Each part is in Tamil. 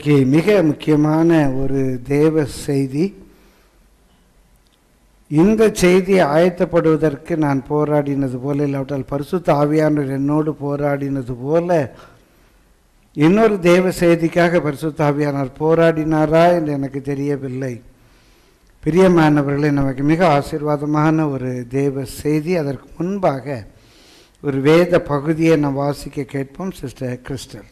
இன்றைக்கு மிக முக்கியமான ஒரு தேவ செய்தி இந்த செய்தியை ஆயத்தப்படுவதற்கு நான் போராடினது போல இல்லாவிட்டால் பரிசுத்த ஆவியானவர் என்னோடு போராடினது போல இன்னொரு தேவ செய்திக்காக பரிசுத்த ஆவியானவர் போராடினாரா என்று எனக்கு தெரியவில்லை பிரியமானவர்களே நமக்கு மிக ஆசீர்வாதமான ஒரு தேவ செய்தி அதற்கு முன்பாக ஒரு வேத பகுதியை நாம் வாசிக்க கேட்போம் சிஸ்டர் கிறிஸ்டல்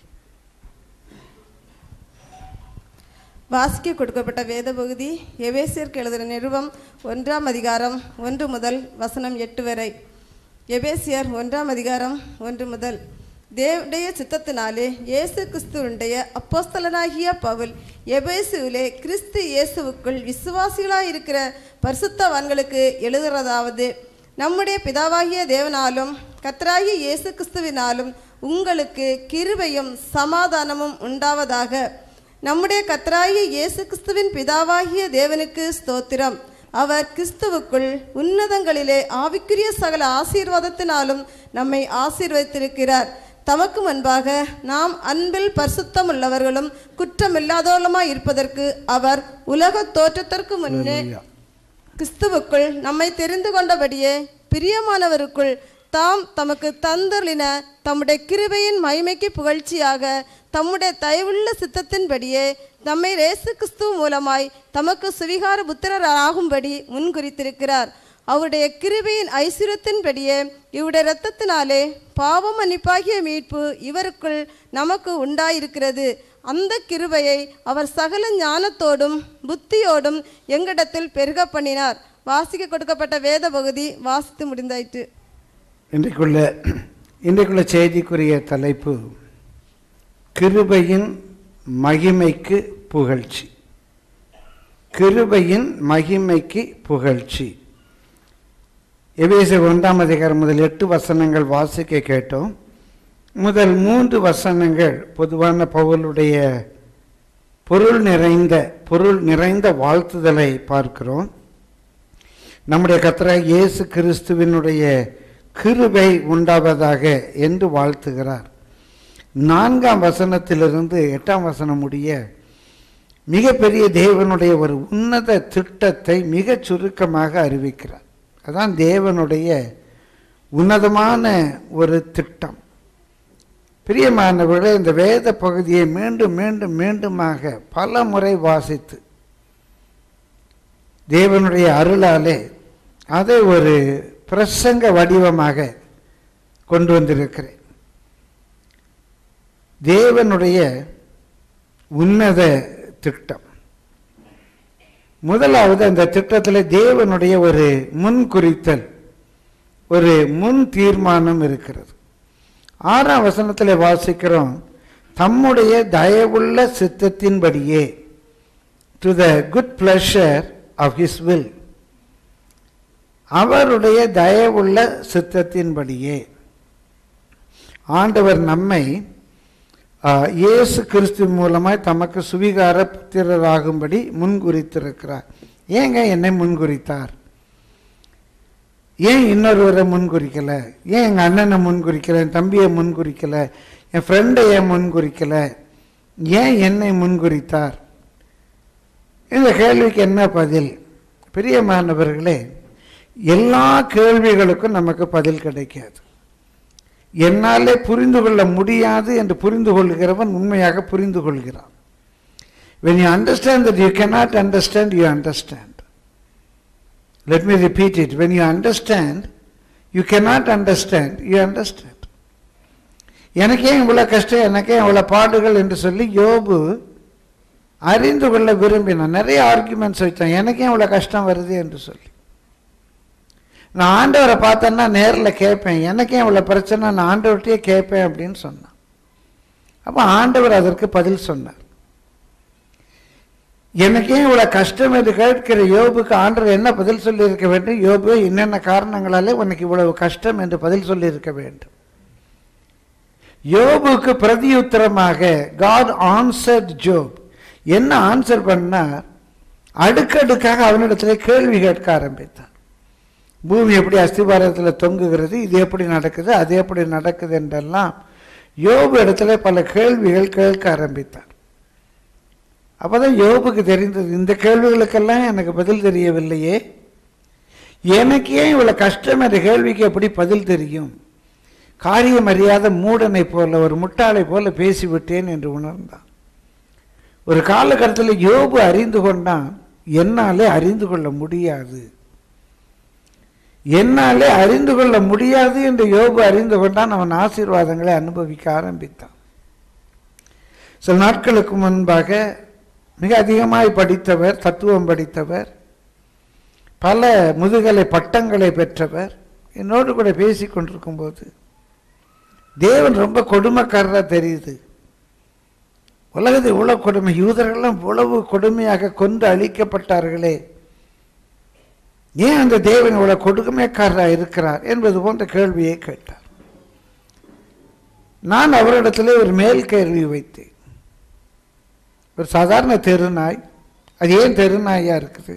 வாசிக்க கொடுக்கப்பட்ட வேத பகுதி எபேசியருக்கு எழுதின நிருபம் ஒன்றாம் அதிகாரம் ஒன்று முதல் வசனம் எட்டு வரை எபேசியர் ஒன்றாம் அதிகாரம் ஒன்று முதல் தேவடைய சித்தத்தினாலே இயேசு கிறிஸ்துவனுடைய அப்போஸ்தலனாகிய பவுல் எபேசுவிலே கிறிஸ்து இயேசுவுக்குள் விசுவாசிகளாயிருக்கிற பரிசுத்தவான்களுக்கு எழுதுறதாவது நம்முடைய பிதாவாகிய தேவனாலும் கர்த்தராகிய இயேசு கிறிஸ்துவினாலும் உங்களுக்கு கிருபையும் சமாதானமும் உண்டாவதாக நம்முடைய கர்த்தராகிய இயேசு கிறிஸ்துவின் பிதாவாகிய தேவனுக்கு ஸ்தோத்திரம் அவர் கிறிஸ்துவுக்குள் உன்னதங்களிலே ஆவிக்குரிய சகல ஆசீர்வாதத்தினாலும் நம்மை ஆசீர்வதித்திருக்கிறார் தமக்கு முன்பாக நாம் அன்பில் பரிசுத்தம் உள்ளவர்களும் குற்றமில்லாதவர்களுமாய் இருப்பதற்கு அவர் உலக தோற்றத்திற்கு முன்னே கிறிஸ்துவுக்குள் நம்மை தெரிந்து கொண்டபடியே பிரியமானவருக்குள் தாம் தமக்கு தந்தருளின தம்முடைய கிருபையின் மகிமைக்கு புகழ்ச்சியாக தம்முடைய தயவுள்ள சித்தத்தின்படியே நம்மை இயேசு கிறிஸ்துவ மூலமாய் தமக்கு சுவிகார புத்திரர் ஆகும்படி முன்குறித்திருக்கிறார் அவருடைய கிருபையின் ஐஸ்வர்யத்தின்படியே இவருடைய இரத்தத்தினாலே பாவ மன்னிப்பாகிய மீட்பு இவருக்குள் நமக்கு உண்டாயிருக்கிறது அந்த கிருபையை அவர் சகல ஞானத்தோடும் புத்தியோடும் எங்களிடத்தில் பெருக பண்ணினார் வாசிக்க கொடுக்கப்பட்ட வேத பகுதி வாசித்து முடிந்தாயிற்று இன்றைக்குள்ள இன்றைக்குள்ள செய்திக்குரிய தலைப்பு கிருபையின் மகிமைக்கு புகழ்ச்சி கிருபையின் மகிமைக்கு புகழ்ச்சி எபேசர் ஒன்றாம் அதிகாரம் முதல் எட்டு வசனங்கள் வாசிக்க கேட்டோம் முதல் மூன்று வசனங்கள் பொதுவான பவுலுடைய பொருள் நிறைந்த பொருள் நிறைந்த வாழ்த்துதலை பார்க்கிறோம் நம்முடைய கர்த்தராகிய இயேசு கிறிஸ்துவினுடைய கிருபை உண்டாவதாக என்று வாழ்த்துகிறார் நான்காம் வசனத்திலிருந்து எட்டாம் வசனம் முடிய மிகப்பெரிய தேவனுடைய ஒரு உன்னத திட்டத்தை மிகச் சுருக்கமாக அறிவிக்கிறார் அதான் தேவனுடைய உன்னதமான ஒரு திட்டம் பிரியமானவர்களே இந்த வேத பகுதியை மீண்டும் மீண்டும் மீண்டுமாக பல முறை வாசித்து தேவனுடைய அருளாலே அதை ஒரு பிரசங்க வடிவமாக கொண்டு வந்திருக்கிறேன் தேவனுடைய உன்னத திட்டம் முதலாவது அந்த திட்டத்தில் தேவனுடைய ஒரு முன் குறித்தல் ஒரு முன் தீர்மானம் இருக்கிறது ஆறாம் வசனத்தில் வாசிக்கிறோம் தம்முடைய தயவுள்ள சித்தத்தின்படியே to the good pleasure of his will அவருடைய தயவுள்ள சித்தத்தின்படியே ஆண்டவர் நம்மை ஆ, இயேசு கிறிஸ்து மூலமாய் தமக்கு சுவிகார புத்திரராகும்படி முன்குறித்திருக்கிறார் ஏங்க என்னை முன்குறித்தார் ஏன் இன்னொருவரை முன்குறிக்கல ஏன் எங்கள் அண்ணனை முன்குறிக்கல என் தம்பியை முன்குறிக்கல என் ஃப்ரெண்டை ஏன் முன்குறிக்கல ஏன் என்னை முன்குறித்தார் இந்த கேள்விக்கு என்ன பதில் பிரியமானவர்களே எல்லா கேள்விகளுக்கும் நமக்கு பதில் கிடைக்காது என்னாலே புரிந்து கொள்ள முடியாது என்று புரிந்து கொள்கிறவன் உண்மையாக புரிந்து கொள்கிறான் when you understand that you cannot understand you understand let me repeat it when you understand you cannot understand you understand எனக்கே இவ்வளோ கஷ்டம் எனக்கே இவ்வளோ பாடுகள் என்று சொல்லி யோபு அறிந்து கொள்ள விரும்பினான் நிறைய ஆர்குமெண்ட்ஸ் வச்சான் எனக்கே இவ்வளோ கஷ்டம் வருது என்று சொல்லி நான் ஆண்டவரை பார்த்தேன்னா நேரில் கேட்பேன் எனக்கே இவ்வளோ பிரச்சனை நான் ஆண்டவர்கிட்டயே கேட்பேன் அப்படின்னு சொன்னான் அப்போ ஆண்டவர் அதற்கு பதில் சொன்னார் எனக்கே இவ்வளோ கஷ்டம் என்று கேட்கிற யோபுக்கு ஆண்டவர் என்ன பதில் சொல்லியிருக்க வேண்டும் யோபு என்னென்ன காரணங்களாலே உனக்கு இவ்வளவு கஷ்டம் என்று பதில் சொல்லியிருக்க வேண்டும் யோபுக்கு பிரதியுத்தரமாக காட் ஆன்சர்ட் ஜோப் என்ன ஆன்சர் பண்ணார் அடுக்கடுக்காக அவனிடத்துல கேள்வி கேட்க ஆரம்பித்தார் பூமி எப்படி அஸ்திபாரத்தில் தொங்குகிறது இது எப்படி நடக்குது அது எப்படி நடக்குது என்றெல்லாம் யோபு இடத்துல பல கேள்விகள் கேட்க ஆரம்பித்தார் அப்பதான் யோபுக்கு தெரிந்தது இந்த கேள்விகளுக்கெல்லாம் எனக்கு பதில் தெரியவில்லையே எனக்கு ஏன் இவ்வளவு கஷ்டம் என்ற கேள்விக்கு எப்படி பதில் தெரியும் காரியம் அறியாத மூடனை போல ஒரு முட்டாளை போல பேசிவிட்டேன் என்று உணர்ந்தான் ஒரு காலகட்டத்தில் யோபு அறிந்து கொண்டான் என்னாலே அறிந்து கொள்ள முடியாது என்னாலே அறிந்து கொள்ள முடியாது என்று யோபு அறிந்து கொண்டான் அவன் ஆசீர்வாதங்களை அனுபவிக்க ஆரம்பித்தான் சில நாட்களுக்கு முன்பாக மிக அதிகமாய் படித்தவர் தத்துவம் படித்தவர் பல முதுகலை பட்டங்களை பெற்றவர் என்னோடு கூட பேசி கொண்டிருக்கும் போது தேவன் ரொம்ப கொடுமைக்காரராக தெரியுது உலகத்தில் இவ்வளவு கொடுமை யூதர்கள்லாம் இவ்வளவு கொடுமையாக கொண்டு அழிக்கப்பட்டார்களே ஏன் அந்த தேவன் இவ்வளவு கொடுமைக்காரராக இருக்கிறார் என்பது போன்ற கேள்வியை கேட்டார் நான் அவரிடத்திலே ஒரு மேல் கேள்வி வைத்தேன் ஒரு சாதாரண தெருநாய் அது ஏன் தெருநாயா இருக்குது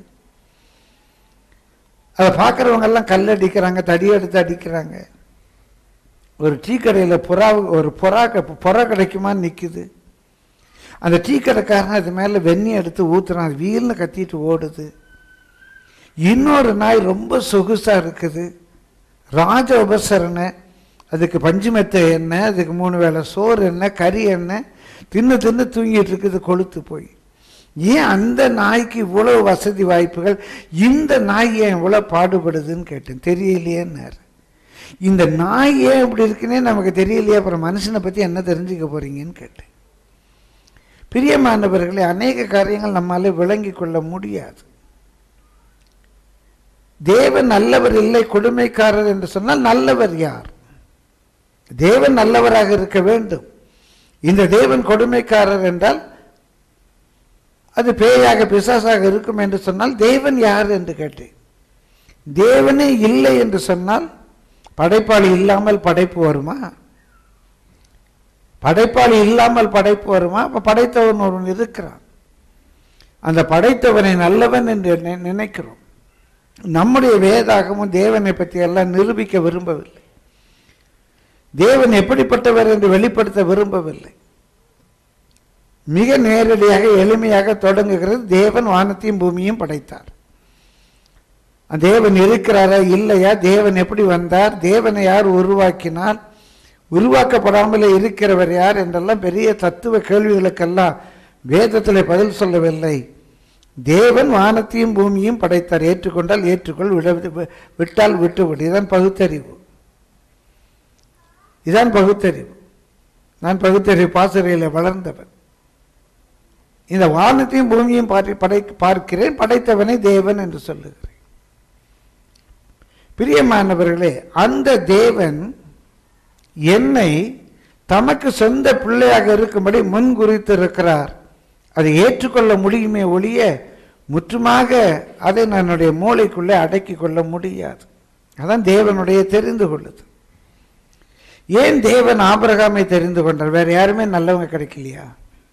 அதை பார்க்குறவங்க எல்லாம் கல் அடிக்கிறாங்க தடி எடுத்து அடிக்கிறாங்க ஒரு டீ கடையில் புறா ஒரு புறா க- புறா கிடைக்குமான்னு நிற்குது அந்த டீ கடைக்காரன் அது மேலே வெண்ணி எடுத்து ஊத்துறான் அது வீல்னு கத்திட்டு ஓடுது இன்னொரு நாய் ரொம்ப சொகுசாக இருக்குது ராஜ உபசரணை அதுக்கு பஞ்சுமெத்தை எண்ணெய் அதுக்கு மூணு வேளை சோறு எண்ணெய் கறி எண்ணெய் தின்னு தின்னு தூங்கிட்டு இருக்குது கொளுத்து போய் ஏன் அந்த நாய்க்கு இவ்வளவு வசதி வாய்ப்புகள் இந்த நாய் ஏன் இவ்வளவு பாடுபடுதுன்னு கேட்டேன் தெரியலையேன்னாரு இந்த நாய் ஏன் இப்படி இருக்குன்னே நமக்கு தெரியலையே அப்புறம் மனுஷனை பற்றி என்ன தெரிஞ்சுக்க போறீங்கன்னு கேட்டேன் பிரியமானவர்களே அநேக காரியங்கள் நம்மாலே விளங்கி கொள்ள முடியாது தேவன் நல்லவர் இல்லை கொடுமைக்காரர் என்று சொன்னால் நல்லவர் யார் தேவன் நல்லவராக இருக்க வேண்டும் இந்த தேவன் கொடுமைக்காரர் என்றால் அது பேயாக பிசாசாக இருக்கும் என்று சொன்னால் தேவன் யார் என்று கேட்டேன் தேவனே இல்லை என்று சொன்னால் படைப்பாளி இல்லாமல் படைப்பு வருமா படைப்பாளி இல்லாமல் படைப்பு வருமா அப்ப படைத்தவன் ஒருவன் இருக்கிறான் அந்த படைத்தவனை நல்லவன் என்று நி- நினைக்கிறோம் நம்முடைய வேதாகமும் தேவனை பற்றி எல்லாம் நிரூபிக்க விரும்பவில்லை தேவன் எப்படிப்பட்டவர் என்று வெளிப்படுத்த விரும்பவில்லை மிக நேரடியாக எளிமையாக தொடங்குகிறது தேவன் வானத்தையும் பூமியும் படைத்தார் அந்த தேவன் இருக்கிறாரா இல்லையா தேவன் எப்படி வந்தார் தேவனை யார் உருவாக்கினார் உருவாக்கப்படாமலே இருக்கிறவர் யார் என்றெல்லாம் பெரிய தத்துவ கேள்விகளுக்கெல்லாம் வேதத்தில் பதில் சொல்லவில்லை தேவன் வானத்தையும் பூமியும் படைத்தார் ஏற்றுக்கொண்டால் ஏற்றுக்கொள் விட விட்டால் விட்டுவிடு இதுதான் பகுத்தறிவு இதுதான் பகுத்தறிவு நான் பகுத்தறிவு பாசறையில் வளர்ந்தவன் இந்த வானத்தையும் பூமியையும் பார்த்து படை பார்க்கிறேன் படைத்தவனை தேவன் என்று சொல்லுகிறேன் பிரியமானவர்களே அந்த தேவன் என்னை தமக்கு சொந்த பிள்ளையாக இருக்கும்படி முன் குறித்திருக்கிறார் அதை ஏற்றுக்கொள்ள முடியுமே ஒழிய முற்றுமாக அதை என்னுடைய மூளைக்குள்ளே அடக்கிக் கொள்ள முடியாது அதான் தேவனுடைய தெரிந்து கொள்ளுது ஏன் தேவன் ஆபிரகாமை தெரிந்து கொண்டார் வேற யாருமே நல்லவங்க கிடைக்கலையா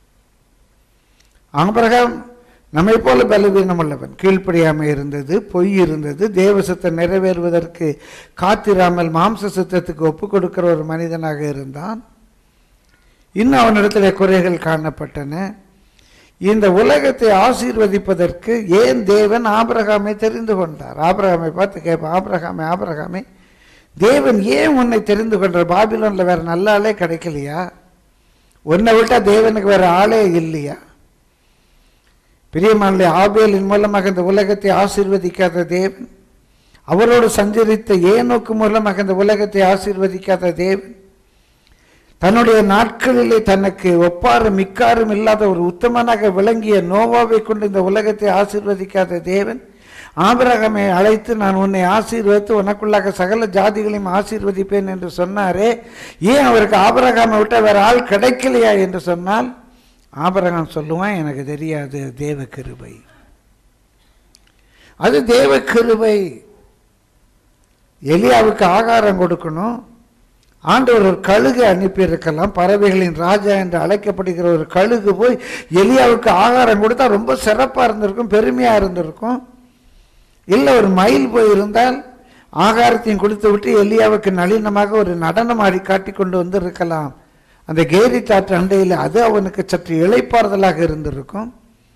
ஆபிரகாம் நம்மை போல பலவீனம் உள்ளவன் கீழ்ப்படியாமை இருந்தது பொய் இருந்தது தேவசத்தை நிறைவேறுவதற்கு காத்திராமல் மாம்ச சித்தத்துக்கு ஒப்பு கொடுக்கிற ஒரு மனிதனாக இருந்தான் இன்னும் அவனிடத்தில் குறைகள் காணப்பட்டன இந்த உலகத்தை ஆசீர்வதிப்பதற்கு ஏன் தேவன் ஆபிரகாமை தெரிந்து கொண்டார் ஆபிரகாமை பார்த்து கேட்பேன் ஆபிரகாமே ஆபிரகாமே தேவன் ஏன் உன்னை தெரிந்து கொண்டார் பாபிலோன்ல வேற நல்ல ஆளே கிடைக்கலையா உன்னை விட்டா தேவனுக்கு வேற ஆளே இல்லையா பிரியமானே ஆபேலின் மூலமாக இந்த உலகத்தை ஆசீர்வதிக்காத தேவன் அவரோடு சஞ்சரித்த ஏனோக்கு மூலமாக இந்த உலகத்தை ஆசீர்வதிக்காத தேவன் தன்னுடைய நாட்களிலே தனக்கு ஒப்பாரும் மிக்காரும் இல்லாத ஒரு உத்தமனாக விளங்கிய நோவாவை கொண்டு இந்த உலகத்தை ஆசீர்வதிக்காத தேவன் ஆபிரகாமை அழைத்து நான் உன்னை ஆசீர்வதித்து உனக்குள்ளாக சகல ஜாதிகளையும் ஆசீர்வதிப்பேன் என்று சொன்னாரே ஏன் அவருக்கு ஆபிரகாமை விட்ட வேற ஆள் கிடைக்கலையா என்று சொன்னால் ஆபரகம் சொல்லுவான் எனக்கு தெரியாது தேவ கிருபை அது தேவ கிருபை எலியாவுக்கு ஆகாரம் கொடுக்கணும் ஆண்டவர் ஒரு கழுகு அனுப்பியிருக்கலாம் பறவைகளின் ராஜா என்று அழைக்கப்படுகிற ஒரு கழுகு போய் எலியாவுக்கு ஆகாரம் கொடுத்தா ரொம்ப சிறப்பாக இருந்திருக்கும் பெருமையாக இருந்திருக்கும் இல்லை ஒரு மயில் போயிருந்தால் ஆகாரத்தையும் கொடுத்து விட்டு எலியாவுக்கு நளினமாக ஒரு நடனம் ஆடி காட்டி கொண்டு வந்து இருக்கலாம் அந்த கேரி காற்று அண்டையில் அது அவனுக்கு சற்று இளைப்பாறுதலாக இருந்திருக்கும்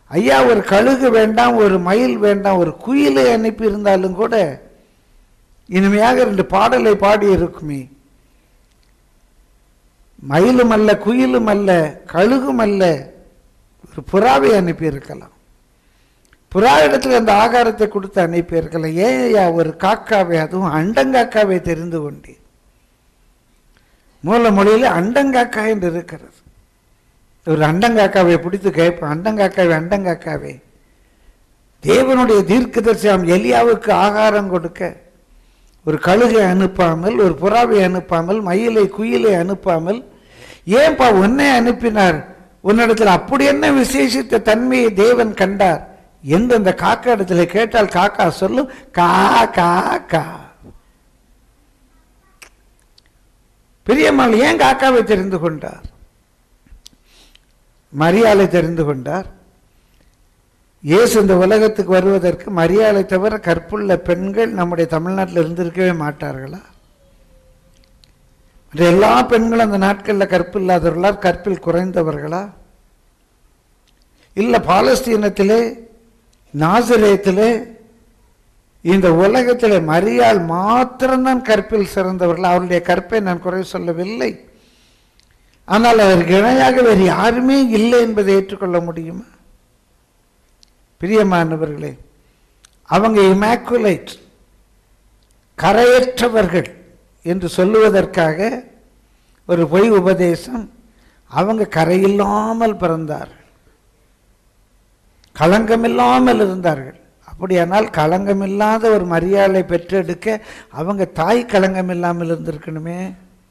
ஐயா ஒரு கழுகு வேண்டாம் ஒரு மயில் வேண்டாம் ஒரு குயிலை அனுப்பி இருந்தாலும் கூட இனிமையாக ரெண்டு பாடலை பாடி இருக்குமே மயிலும் அல்ல குயிலும் அல்ல கழுகும் அல்ல ஒரு புறாவை அனுப்பி இருக்கலாம் புறா இடத்துல அந்த ஆகாரத்தை கொடுத்து அனுப்பி இருக்கலாம் ஏன் ஐயா ஒரு காக்காவை அதுவும் அண்டங்காக்காவை தெரிந்து கொண்டேன் மூல மொழியில் அண்டங்காக்கா என்று இருக்கிறது ஒரு அண்டங்காக்காவை பிடித்து கேட்பேன் அண்டங்காக்காவை அண்டங்காக்காவே தேவனுடைய தீர்க்கதரிசியாம் எலியாவுக்கு ஆகாரம் கொடுக்க ஒரு கழுகை அனுப்பாமல் ஒரு புறாவை அனுப்பாமல் மயிலை குயிலை அனுப்பாமல் ஏன்பா உன்னை அனுப்பினார் உன்னிடத்தில் அப்படி என்ன விசேஷித்த தன்மையை தேவன் கண்டார் என்று அந்த காக்கா இடத்துல கேட்டால் காக்கா சொல்லும் கா கா கா பெரியம்மாள் ஏன் காக்காவை தெரிந்து கொண்டார் மரியாதை தெரிந்து கொண்டார் இயேசு இந்த உலகத்துக்கு வருவதற்கு மரியாதை தவிர கற்புள்ள பெண்கள் நம்முடைய தமிழ்நாட்டில் இருந்திருக்கவே மாட்டார்களா மற்ற எல்லா பெண்களும் அந்த நாட்களில் கற்பு இல்லாதவர்களா கற்பில் குறைந்தவர்களா இல்லை பாலஸ்தீனத்திலே நாசிரேத்திலே இந்த உலகத்திலே மரியாள் மாத்திரம்தான் கற்பில் சிறந்தவர்கள் அவருடைய கற்பை நான் குறை சொல்லவில்லை ஆனால் அதற்கு இணையாக வேறு யாருமே இல்லை என்பதை ஏற்றுக்கொள்ள முடியுமா பிரியமானவர்களே அவங்க இமாக்குலேட் கரையற்றவர்கள் என்று சொல்லுவதற்காக ஒரு பொய் உபதேசம் அவங்க கரையில்லாமல் பிறந்தார்கள் களங்கமில்லாமல் இருந்தார்கள் அப்படியானால் களங்கமில்லாத ஒரு மரியாதை பெற்றெடுக்க அவங்க தாய் களங்கம் இல்லாமல் இருந்திருக்கணுமே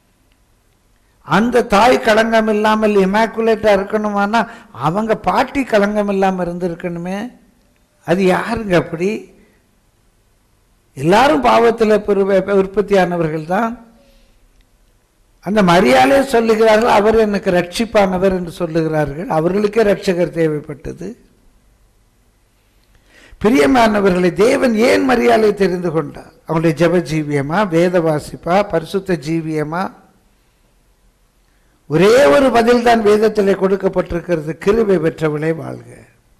அந்த தாய் களங்கம் இல்லாமல் இமாக்குலேட்டா இருக்கணுமானா அவங்க பாட்டி களங்கம் இல்லாமல் இருந்திருக்கணுமே அது யாருங்க அப்படி எல்லாரும் பாவத்தில் உற்பத்தியானவர்கள் தான் அந்த மரியாதை சொல்லுகிறார்கள் அவர் எனக்கு ரட்சிப்பானவர் என்று சொல்லுகிறார்கள் அவர்களுக்கே ரட்சகர் தேவைப்பட்டது பிரியமானவர்களை தேவன் ஏன் மரியாதை தெரிந்து கொண்டார் அவங்களுடைய ஜப ஜீவியமா வேத வாசிப்பா பரிசுத்த ஜீவியமா ஒரே ஒரு பதில் தான் வேதத்திலே கொடுக்கப்பட்டிருக்கிறது கிருபை பெற்றவளே வாழ்க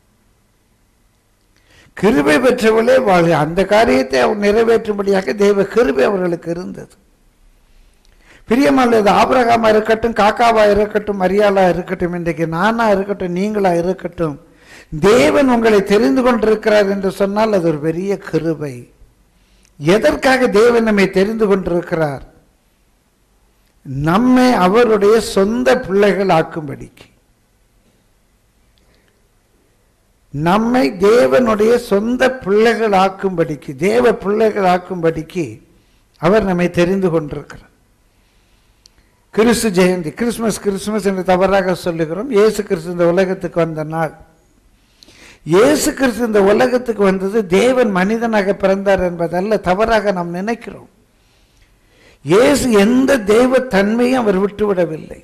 கிருபை பெற்றவளே வாழ்க அந்த காரியத்தை அவர் நிறைவேற்றும்படியாக தெய்வ கிருபை அவர்களுக்கு இருந்தது பிரியமல்லது ஆபரகாமா இருக்கட்டும் காக்காவா இருக்கட்டும் மரியாளா இருக்கட்டும் இன்றைக்கு நானா இருக்கட்டும் நீங்களா இருக்கட்டும் தேவன் உங்களை தெரிந்து கொண்டிருக்கிறார் என்று சொன்னால் அது ஒரு பெரிய கிருபை எதற்காக தேவன் நம்மை தெரிந்து கொண்டிருக்கிறார் நம்மை அவருடைய சொந்த பிள்ளைகள் ஆக்கும்படிக்கு நம்மை தேவனுடைய சொந்த பிள்ளைகள் ஆக்கும்படிக்கு தேவ பிள்ளைகள் ஆக்கும்படிக்கு அவர் நம்மை தெரிந்து கொண்டிருக்கிறார் கிறிஸ்து ஜெயந்தி கிறிஸ்மஸ் கிறிஸ்மஸ் என்று தவறாக சொல்லுகிறோம் இயேசு கிறிஸ்து இந்த உலகத்துக்கு வந்த நாள் இயேசு கிறிஸ்து இந்த உலகத்துக்கு வந்தது தேவன் மனிதனாக பிறந்தார் என்பதல்ல தவறாக நாம் நினைக்கிறோம் இயேசு எந்த தெய்வ தன்மையும் அவர் விட்டுவிடவில்லை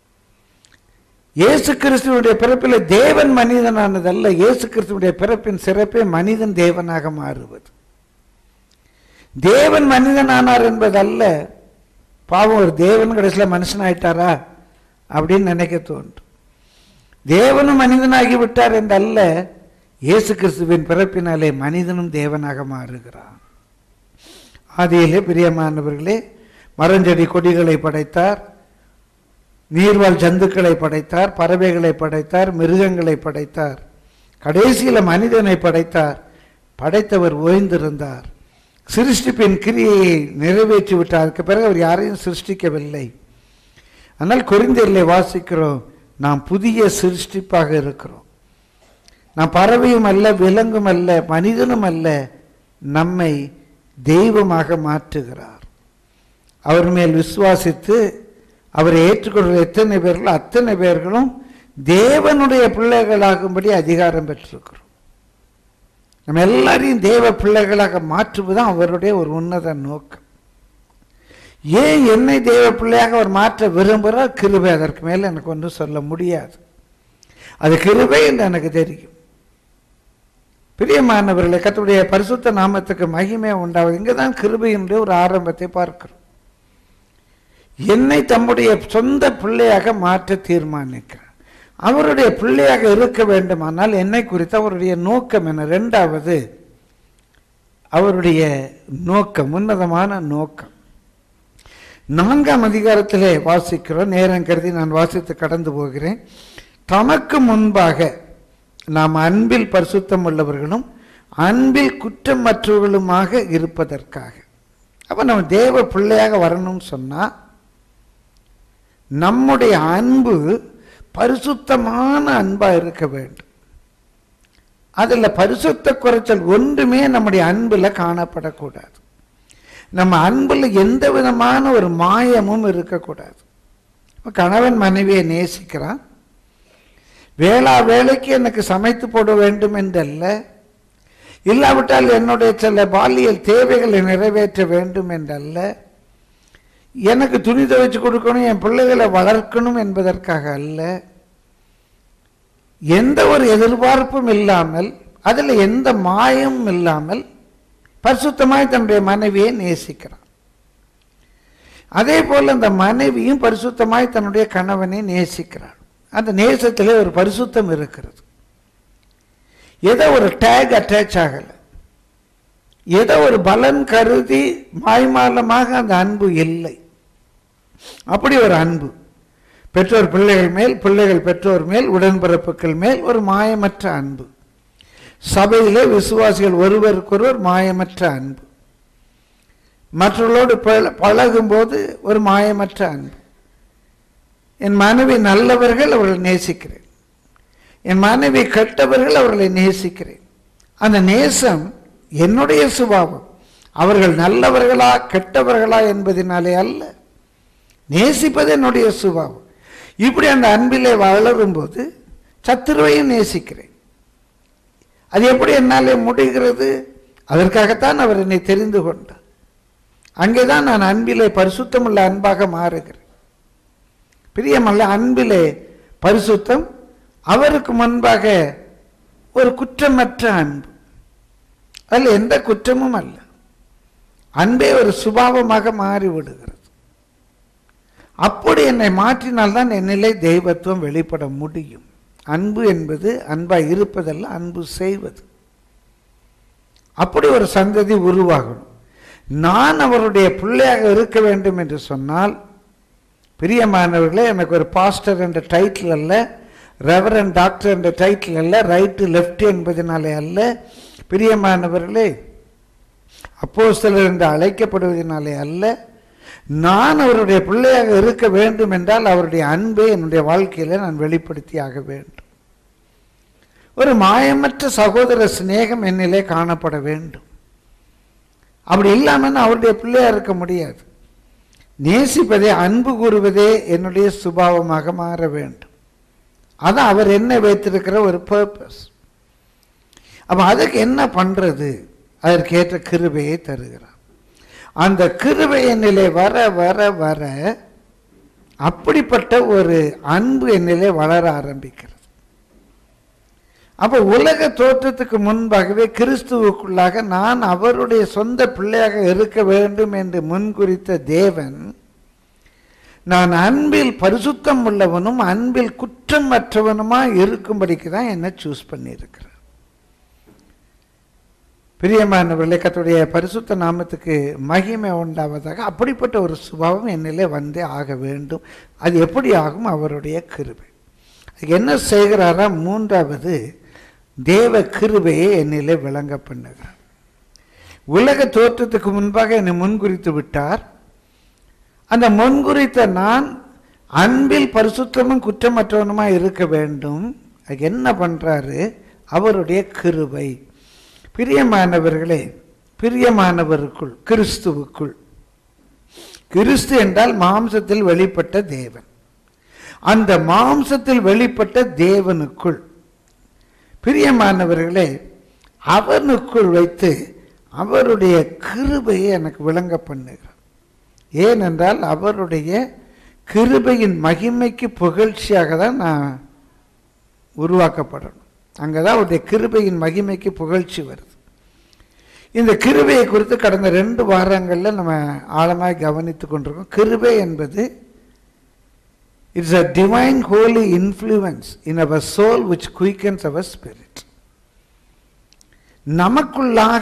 இயேசு கிறிஸ்துவனுடைய பிறப்பில் தேவன் மனிதனானதல்ல இயேசு கிறிஸ்துவனுடைய பிறப்பின் சிறப்பே மனிதன் தேவனாக மாறுவது தேவன் மனிதனானார் என்பதல்ல பாவம் ஒரு தேவன் கடைசியில் மனுஷனாயிட்டாரா அப்படின்னு நினைக்க தோன்றும் தேவனும் மனிதனாகி விட்டார் என்றல்ல இயேசு கிறிஸ்துவின் பிறப்பினாலே மனிதனும் தேவனாக மாறுகிறான் ஆதியிலே பிரியமானவர்களே மரஞ்செடி கொடிகளை படைத்தார் நீர்வாழ் ஜந்துக்களை படைத்தார் பறவைகளை படைத்தார் மிருகங்களை படைத்தார் கடைசியில் மனிதனை படைத்தார் படைத்தவர் ஓய்ந்திருந்தார் சிருஷ்டிப்பின் கிரியையை நிறைவேற்றி விட்டார் அதுக்கு பிறகு அவர் யாரையும் சிருஷ்டிக்கவில்லை ஆனால் குறிந்தியர்களை வாசிக்கிறோம் நாம் புதிய சிருஷ்டிப்பாக இருக்கிறோம் நாம் பறவையும் அல்ல விலங்கும் அல்ல மனிதனும் அல்ல நம்மை தெய்வமாக மாற்றுகிறார் அவர் மேல் விசுவாசித்து அவரை ஏற்றுக்கொள்கிற எத்தனை பேர்களோ அத்தனை பேர்களும் தேவனுடைய பிள்ளைகளாகும்படி அதிகாரம் பெற்றிருக்கிறோம் நம்ம எல்லாரையும் தேவ பிள்ளைகளாக மாற்றுவதுதான் அவருடைய ஒரு உன்னத நோக்கம் ஏன் என்னை தேவ பிள்ளையாக அவர் மாற்ற விரும்புகிறார் கிருபை அதற்கு மேலே எனக்கு ஒன்றும் சொல்ல முடியாது அது கிருபை என்று எனக்கு தெரியும் பிரியமானவர்களை கத்துடைய பரிசுத்த நாமத்துக்கு மகிமை உண்டாவது இங்கே தான் கிருபையினுடைய ஒரு ஆரம்பத்தை பார்க்கிறோம் என்னை தம்முடைய சொந்த பிள்ளையாக மாற்ற தீர்மானிக்கிறார் அவருடைய பிள்ளையாக இருக்க வேண்டுமானால் என்னை குறித்து அவருடைய நோக்கம் என்ன ரெண்டாவது அவருடைய நோக்கம் உன்னதமான நோக்கம் நான்காம் அதிகாரத்திலே வாசிக்கிறோம் நேரம் கருதி நான் வாசித்து கடந்து போகிறேன் தமக்கு முன்பாக நாம் அன்பில் பரிசுத்தம் உள்ளவர்களும் அன்பில் குற்றமற்றவர்களுமாக இருப்பதற்காக அப்ப நம்ம தேவ பிள்ளையாக வரணும்னு சொன்னா நம்முடைய அன்பு பரிசுத்தமான அன்பா இருக்க வேண்டும் அதுல பரிசுத்த குறைச்சல் ஒன்றுமே நம்முடைய அன்புல காணப்படக்கூடாது நம்ம அன்புல எந்த விதமான ஒரு மாயமும் இருக்கக்கூடாது இப்ப கணவன் மனைவியை நேசிக்கிறான் வேளா வேலைக்கு எனக்கு சமைத்து போட வேண்டும் என்றல்ல இல்லாவிட்டால் என்னுடைய சில பாலியல் தேவைகளை நிறைவேற்ற வேண்டும் என்றல்ல எனக்கு துணி துவைச்சு கொடுக்கணும் என் பிள்ளைகளை வளர்க்கணும் என்பதற்காக அல்ல எந்த ஒரு எதிர்பார்ப்பும் இல்லாமல் அதில் எந்த மாயமும் இல்லாமல் பரிசுத்தமாய் தன்னுடைய மனைவியை நேசிக்கிறான் அதே போல அந்த மனைவியும் பரிசுத்தமாய் தன்னுடைய கணவனை நேசிக்கிறாள் அந்த நேசத்திலே ஒரு பரிசுத்தம் இருக்கிறது ஏதோ ஒரு டேக் அட்டாச் ஆகலை ஏதோ ஒரு பலன் கருதி மாய்மாலமாக அந்த அன்பு இல்லை அப்படி ஒரு அன்பு பெற்றோர் பிள்ளைகள் மேல் பிள்ளைகள் பெற்றோர் மேல் உடன்பிறப்புகள் மேல் ஒரு மாயமற்ற அன்பு சபையிலே விசுவாசிகள் ஒருவருக்கொருவர் மாயமற்ற அன்பு மற்றவர்களோடு பழ- பழகும்போது ஒரு மாயமற்ற அன்பு என் மனைவி நல்லவர்கள் அவர்களை நேசிக்கிறேன் என் மனைவி கெட்டவர்கள் அவர்களை நேசிக்கிறேன் அந்த நேசம் என்னுடைய சுபாவம் அவர்கள் நல்லவர்களா கெட்டவர்களா என்பதினாலே அல்ல நேசிப்பது என்னுடைய சுபாவம் இப்படி அந்த அன்பிலே வளரும்போது சத்துருவையும் நேசிக்கிறேன் அது எப்படி என்னாலே முடிகிறது அதற்காகத்தான் அவர் என்னை தெரிந்து கொண்டார் அங்கேதான் நான் அன்பிலே பரிசுத்தமுள்ள அன்பாக மாறுகிறேன் பிரியமல்ல அன்பிலே பரிசுத்தம் அவருக்கு முன்பாக ஒரு குற்றமற்ற அன்பு அதில் எந்த குற்றமும் அல்ல அன்பே ஒரு சுபாவமாக மாறி விடுகிறது அப்படி என்னை மாற்றினால்தான் என்னிலே தெய்வத்துவம் வெளிப்பட முடியும் அன்பு என்பது அன்பாய் இருப்பதல்ல அன்பு செய்வது அப்படி ஒரு சந்ததி உருவாகணும் நான் அவருடைய பிள்ளையாக இருக்க வேண்டும் என்று சொன்னால் பிரியமானவர்களே எனக்கு ஒரு பாஸ்டர் என்ற டைட்டில் அல்ல ரெவரன் டாக்டர் என்ற டைட்டில் அல்ல ரைட்டு லெஃப்ட் என்பதனாலே அல்ல பிரியமானவர்களே அப்போஸ்தலர் என்று அழைக்கப்படுவதனாலே அல்ல நான் அவருடைய பிள்ளையாக இருக்க வேண்டும் என்றால் அவருடைய அன்பை என்னுடைய வாழ்க்கையில நான் வெளிப்படுத்தி ஆக வேண்டும் ஒரு மாயமற்ற சகோதர சிநேகம் என்னிலே காணப்பட வேண்டும் அப்படி இல்லாமல் நான் அவருடைய பிள்ளையா இருக்க முடியாது நேசிப்பதே அன்பு கூறுவதே என்னுடைய சுபாவமாக மாற வேண்டும் அதான் அவர் என்ன வைத்திருக்கிற ஒரு பர்பஸ் அப்ப அதுக்கு என்ன பண்றது அதற்கேற்ற கிருபையை தருகிறார் அந்த கிருபை என்னிலே வர வர வர அப்படிப்பட்ட ஒரு அன்பு என்னிலே வளர ஆரம்பிக்கிறது அப்ப உலக தோற்றத்துக்கு முன்பாகவே கிறிஸ்துவுக்குள்ளாக நான் அவருடைய சொந்த பிள்ளையாக இருக்க வேண்டும் என்று முன்குறித்த தேவன் நான் அன்பில் பரிசுத்தம் உள்ளவனும் அன்பில் குற்றம் அற்றவனுமா இருக்கும்படிக்கு தான் என்ன சூஸ் பண்ணியிருக்கிறார் பிரியமானவர்களே கர்த்தருடைய பரிசுத்த நாமத்துக்கு மகிமை உண்டாவதாக அப்படிப்பட்ட ஒரு சுபாவம் என்னிலே வந்தே ஆக வேண்டும் அது எப்படி ஆகும் அவருடைய கிருபை அதுக்கு என்ன செய்கிறாரா மூன்றாவது தேவ கிருபையை என்னிலே விளங்க பண்ணுகிறார் உலக தோற்றத்துக்கு முன்பாக என்னை முன்குறித்து விட்டார் அந்த முன்குறித்த நான் அன்பில் பரிசுத்தமும் குற்றமற்றவனுமா இருக்க வேண்டும் அதுக்கு என்ன பண்றாரு அவருடைய கிருபை பிரியமானவர்களே பிரியமானவருக்குள் கிறிஸ்துவுக்குள் கிறிஸ்து என்றால் மாம்சத்தில் வெளிப்பட்ட தேவன் அந்த மாம்சத்தில் வெளிப்பட்ட தேவனுக்குள் பிரியமானவர்களே அவனுக்குள் வைத்து அவருடைய கிருபையை எனக்கு விளங்க பண்ணுகிறார் ஏனென்றால் அவருடைய கிருபையின் மகிமைக்கு புகழ்ச்சியாக தான் நான் உருவாக்கப்படணும் அங்கே தான் அவருடைய கிருபையின் மகிமைக்கு புகழ்ச்சி வருது இந்த கிருபையை குறித்து கடந்த ரெண்டு வாரங்களில் நம்ம ஆழமாக கவனித்து கொண்டிருக்கோம் கிருபை என்பது It's a divine holy influence in our soul which quickens our spirit. நமக்குள்ளாக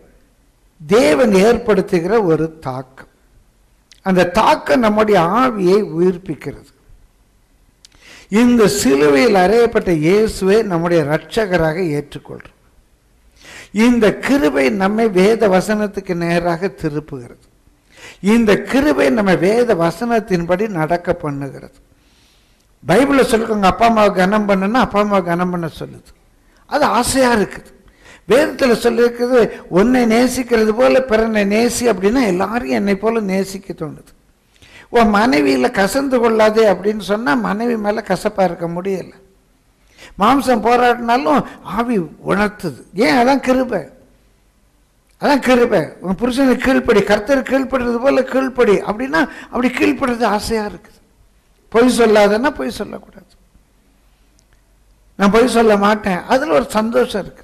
தேவன் ஏற்படுத்துகிற ஒரு தாக்கம் அந்த தாக்கம் நம்முடைய ஆவியை உயிர்ப்பிக்கிறது இந்த சிலுவையில் அறையப்பட்ட இயேசுவை நம்முடைய இரட்சகராக ஏற்றுக்கொள்றோம் இந்த கிருபை நம்மை வேத வசனத்துக்கு நேராக திருப்புகிறது இந்த கிருபை நம்ம வேத வசனத்தின்படி நடக்க பண்ணுகிறது பைபிளில் சொல்லுங்க அப்பா அம்மாவை கனம் பண்ணுன்னா அப்பா அம்மாவை கனம் பண்ண சொல்லுது அது ஆசையாக இருக்குது வேதத்தில் சொல்லியிருக்கிறது உன்னை நேசிக்கிறது போல பிறனை நேசி அப்படின்னா எல்லாரும் என்னை போல நேசிக்க தோணுது உன் மனைவியில் கசந்து கொள்ளாதே அப்படின்னு சொன்னால் மனைவி மேலே கசப்பாக இருக்க முடியலை மாம்சம் போராடினாலும் ஆவி உணர்த்துது ஏன் அதான் கிருபை அதான் கிருபை உன் புருஷனுக்கு கீழ்ப்படி கர்த்தர் கீழ்ப்படுறது போல கீழ்ப்படி அப்படின்னா அப்படி கீழ்ப்படுறது ஆசையாக இருக்குது பொய் சொல்லாதன்னா பொய் சொல்லக்கூடாது நான் பொய் சொல்ல மாட்டேன் அதில் ஒரு சந்தோஷம் இருக்குது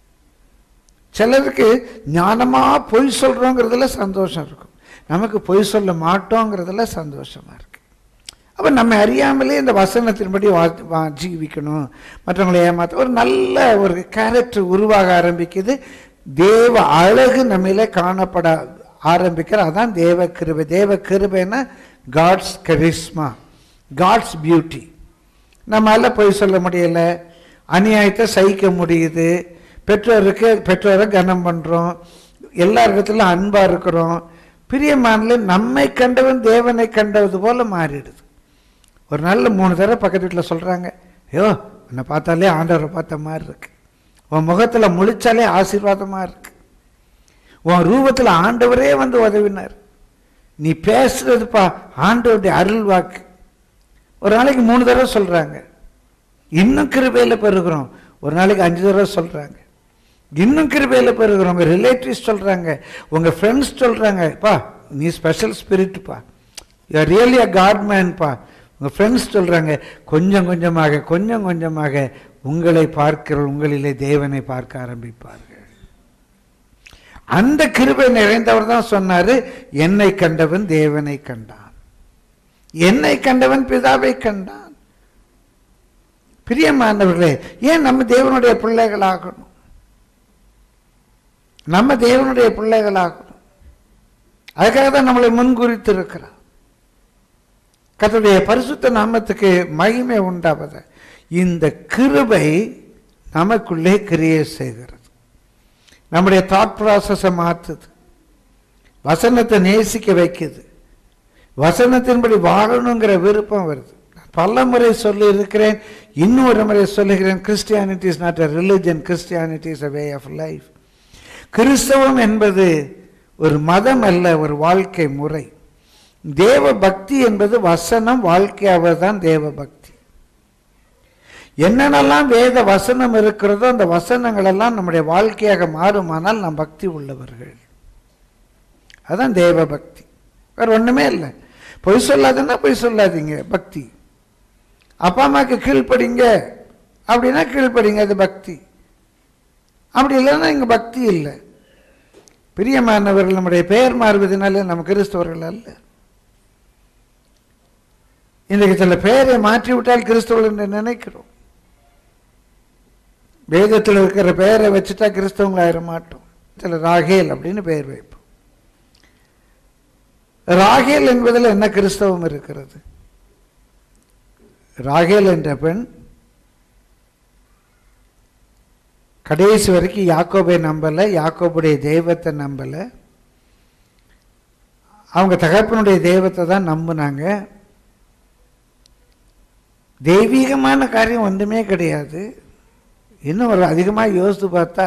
சிலருக்கு ஞானமாக பொய் சொல்கிறோங்கிறதுல சந்தோஷம் இருக்கும் நமக்கு பொய் சொல்ல மாட்டோங்கிறதுல சந்தோஷமாக இருக்கு அப்போ நம்ம அறியாமலே இந்த வசனத்தின்படி வா வா ஜீவிக்கணும் மற்றவங்களை ஏமாற்ற ஒரு நல்ல ஒரு கேரக்டர் உருவாக ஆரம்பிக்குது தேவ அழகு நம்மிலே காணப்பட ஆரம்பிக்கிற அதான் தேவ கிருபை தேவ கிருபைன்னா காட்ஸ் கரிஸ்மா காட்ஸ் பியூட்டி நம்மளால பொய் சொல்ல முடியல அநியாயத்தை சகிக்க முடியுது பெற்றோருக்கு பெற்றோரை கனம் பண்ணுறோம் எல்லா இடத்துலையும் அன்பாக இருக்கிறோம் பிரியமானல நம்மை கண்டவன் தேவனை கண்டது போல மாறிடுது ஒரு நல்ல மூணு தடவை பக்கத்து வீட்டில் சொல்கிறாங்க ஐயோ உன்னை பார்த்தாலே ஆண்டவரை பார்த்த மாதிரி இருக்கு உன் முகத்தில் முழிச்சாலே ஆசீர்வாதமாக இருக்கு உன் ரூபத்தில் ஆண்டவரே வந்து உதவினார் நீ பேசுறதுப்பா ஆண்டவருடைய அருள் வாக்கு ஒரு நாளைக்கு மூணு தடவை சொல்கிறாங்க இன்னும் கிருபையில் பெருகிறோம் ஒரு நாளைக்கு அஞ்சு தடவை சொல்கிறாங்க இன்னும் கிருபையில் பெருகிறோம் உங்கள் ரிலேட்டிவ்ஸ் சொல்கிறாங்க உங்கள் ஃப்ரெண்ட்ஸ் சொல்கிறாங்க பா நீ ஸ்பெஷல் ஸ்பிரிட்ப்பா யூ ரியலி அ காட் மேன்ப்பா உங்கள் ஃப்ரெண்ட்ஸ் சொல்கிறாங்க கொஞ்சம் கொஞ்சமாக கொஞ்சம் கொஞ்சமாக உங்களை பார்க்கிற உங்களிலே தேவனை பார்க்க ஆரம்பிப்பார்கள் அந்த கிருபை நிறைந்தவர் தான் சொன்னாரு என்னை கண்டவன் தேவனை கண்டான் என்னை கண்டவன் பிதாவை கண்டான் பிரியமானவர்களே ஏன் நம்ம தேவனுடைய பிள்ளைகளாகணும் நம்ம தேவனுடைய பிள்ளைகளாகணும் அதுக்காக தான் நம்மளை முன்குறித்து இருக்கிறார் கத்தருடைய பரிசுத்த நாமத்துக்கு மகிமை உண்டாவத இந்த கிருபை நமக்குள்ளே கிரியை செய்கிறது நம்முடைய தாட் ப்ராசஸை மாற்றுது வசனத்தை நேசிக்க வைக்குது வசனத்தின்படி வாழணுங்கிற விருப்பம் வருது பல முறை சொல்லி இருக்கிறேன் இன்னும் ஒரு முறை சொல்லுகிறேன் Christianity is not a religion Christianity is a way of life கிறிஸ்தவம் என்பது ஒரு மதம் அல்ல ஒரு வாழ்க்கை முறை தேவ பக்தி என்பது வசனம் வாழ்க்கையாக தான் தேவ பக்தி என்னென்னலாம் வேத வசனம் இருக்கிறதோ அந்த வசனங்கள் எல்லாம் நம்முடைய வாழ்க்கையாக மாறுமானால் நாம் பக்தி உள்ளவர்கள் அதான் தேவ பக்தி வேற ஒண்ணுமே இல்லை பொய் சொல்லாதுன்னா பொய் சொல்லாதீங்க பக்தி அப்பா அம்மாவுக்கு கீழ்ப்படிங்க அப்படின்னா கீழ்ப்படிங்க அது பக்தி அப்படி இல்லைன்னா இங்க பக்தி இல்லை பிரியமானவர்கள் நம்முடைய பெயர் மாறுவதனால நம்ம கிறிஸ்தவர்கள் அல்ல இன்றைக்கு சில பெயரை மாற்றி விட்டால் கிறிஸ்தவர்கள் என்று நினைக்கிறோம் வேதத்தில் இருக்கிற பெயரை வச்சுட்டா கிறிஸ்தவங்கள் ஆயிட மாட்டோம் சில ராகேல் அப்படின்னு பெயர் வைப்போம் ராகேல் என்பதில் என்ன கிறிஸ்தவம் இருக்கிறது ராகேல் என்ற பெண் கடைசி வரைக்கும் யாக்கோபை நம்பல யாக்கோபுடைய தெய்வத்தை நம்பல அவங்க தகப்பனுடைய தெய்வத்தை தான் நம்பினாங்க தெய்வீகமான காரியம் ஒன்றுமே கிடையாது இன்னும் ஒரு அதிகமாக யோசித்து பார்த்தா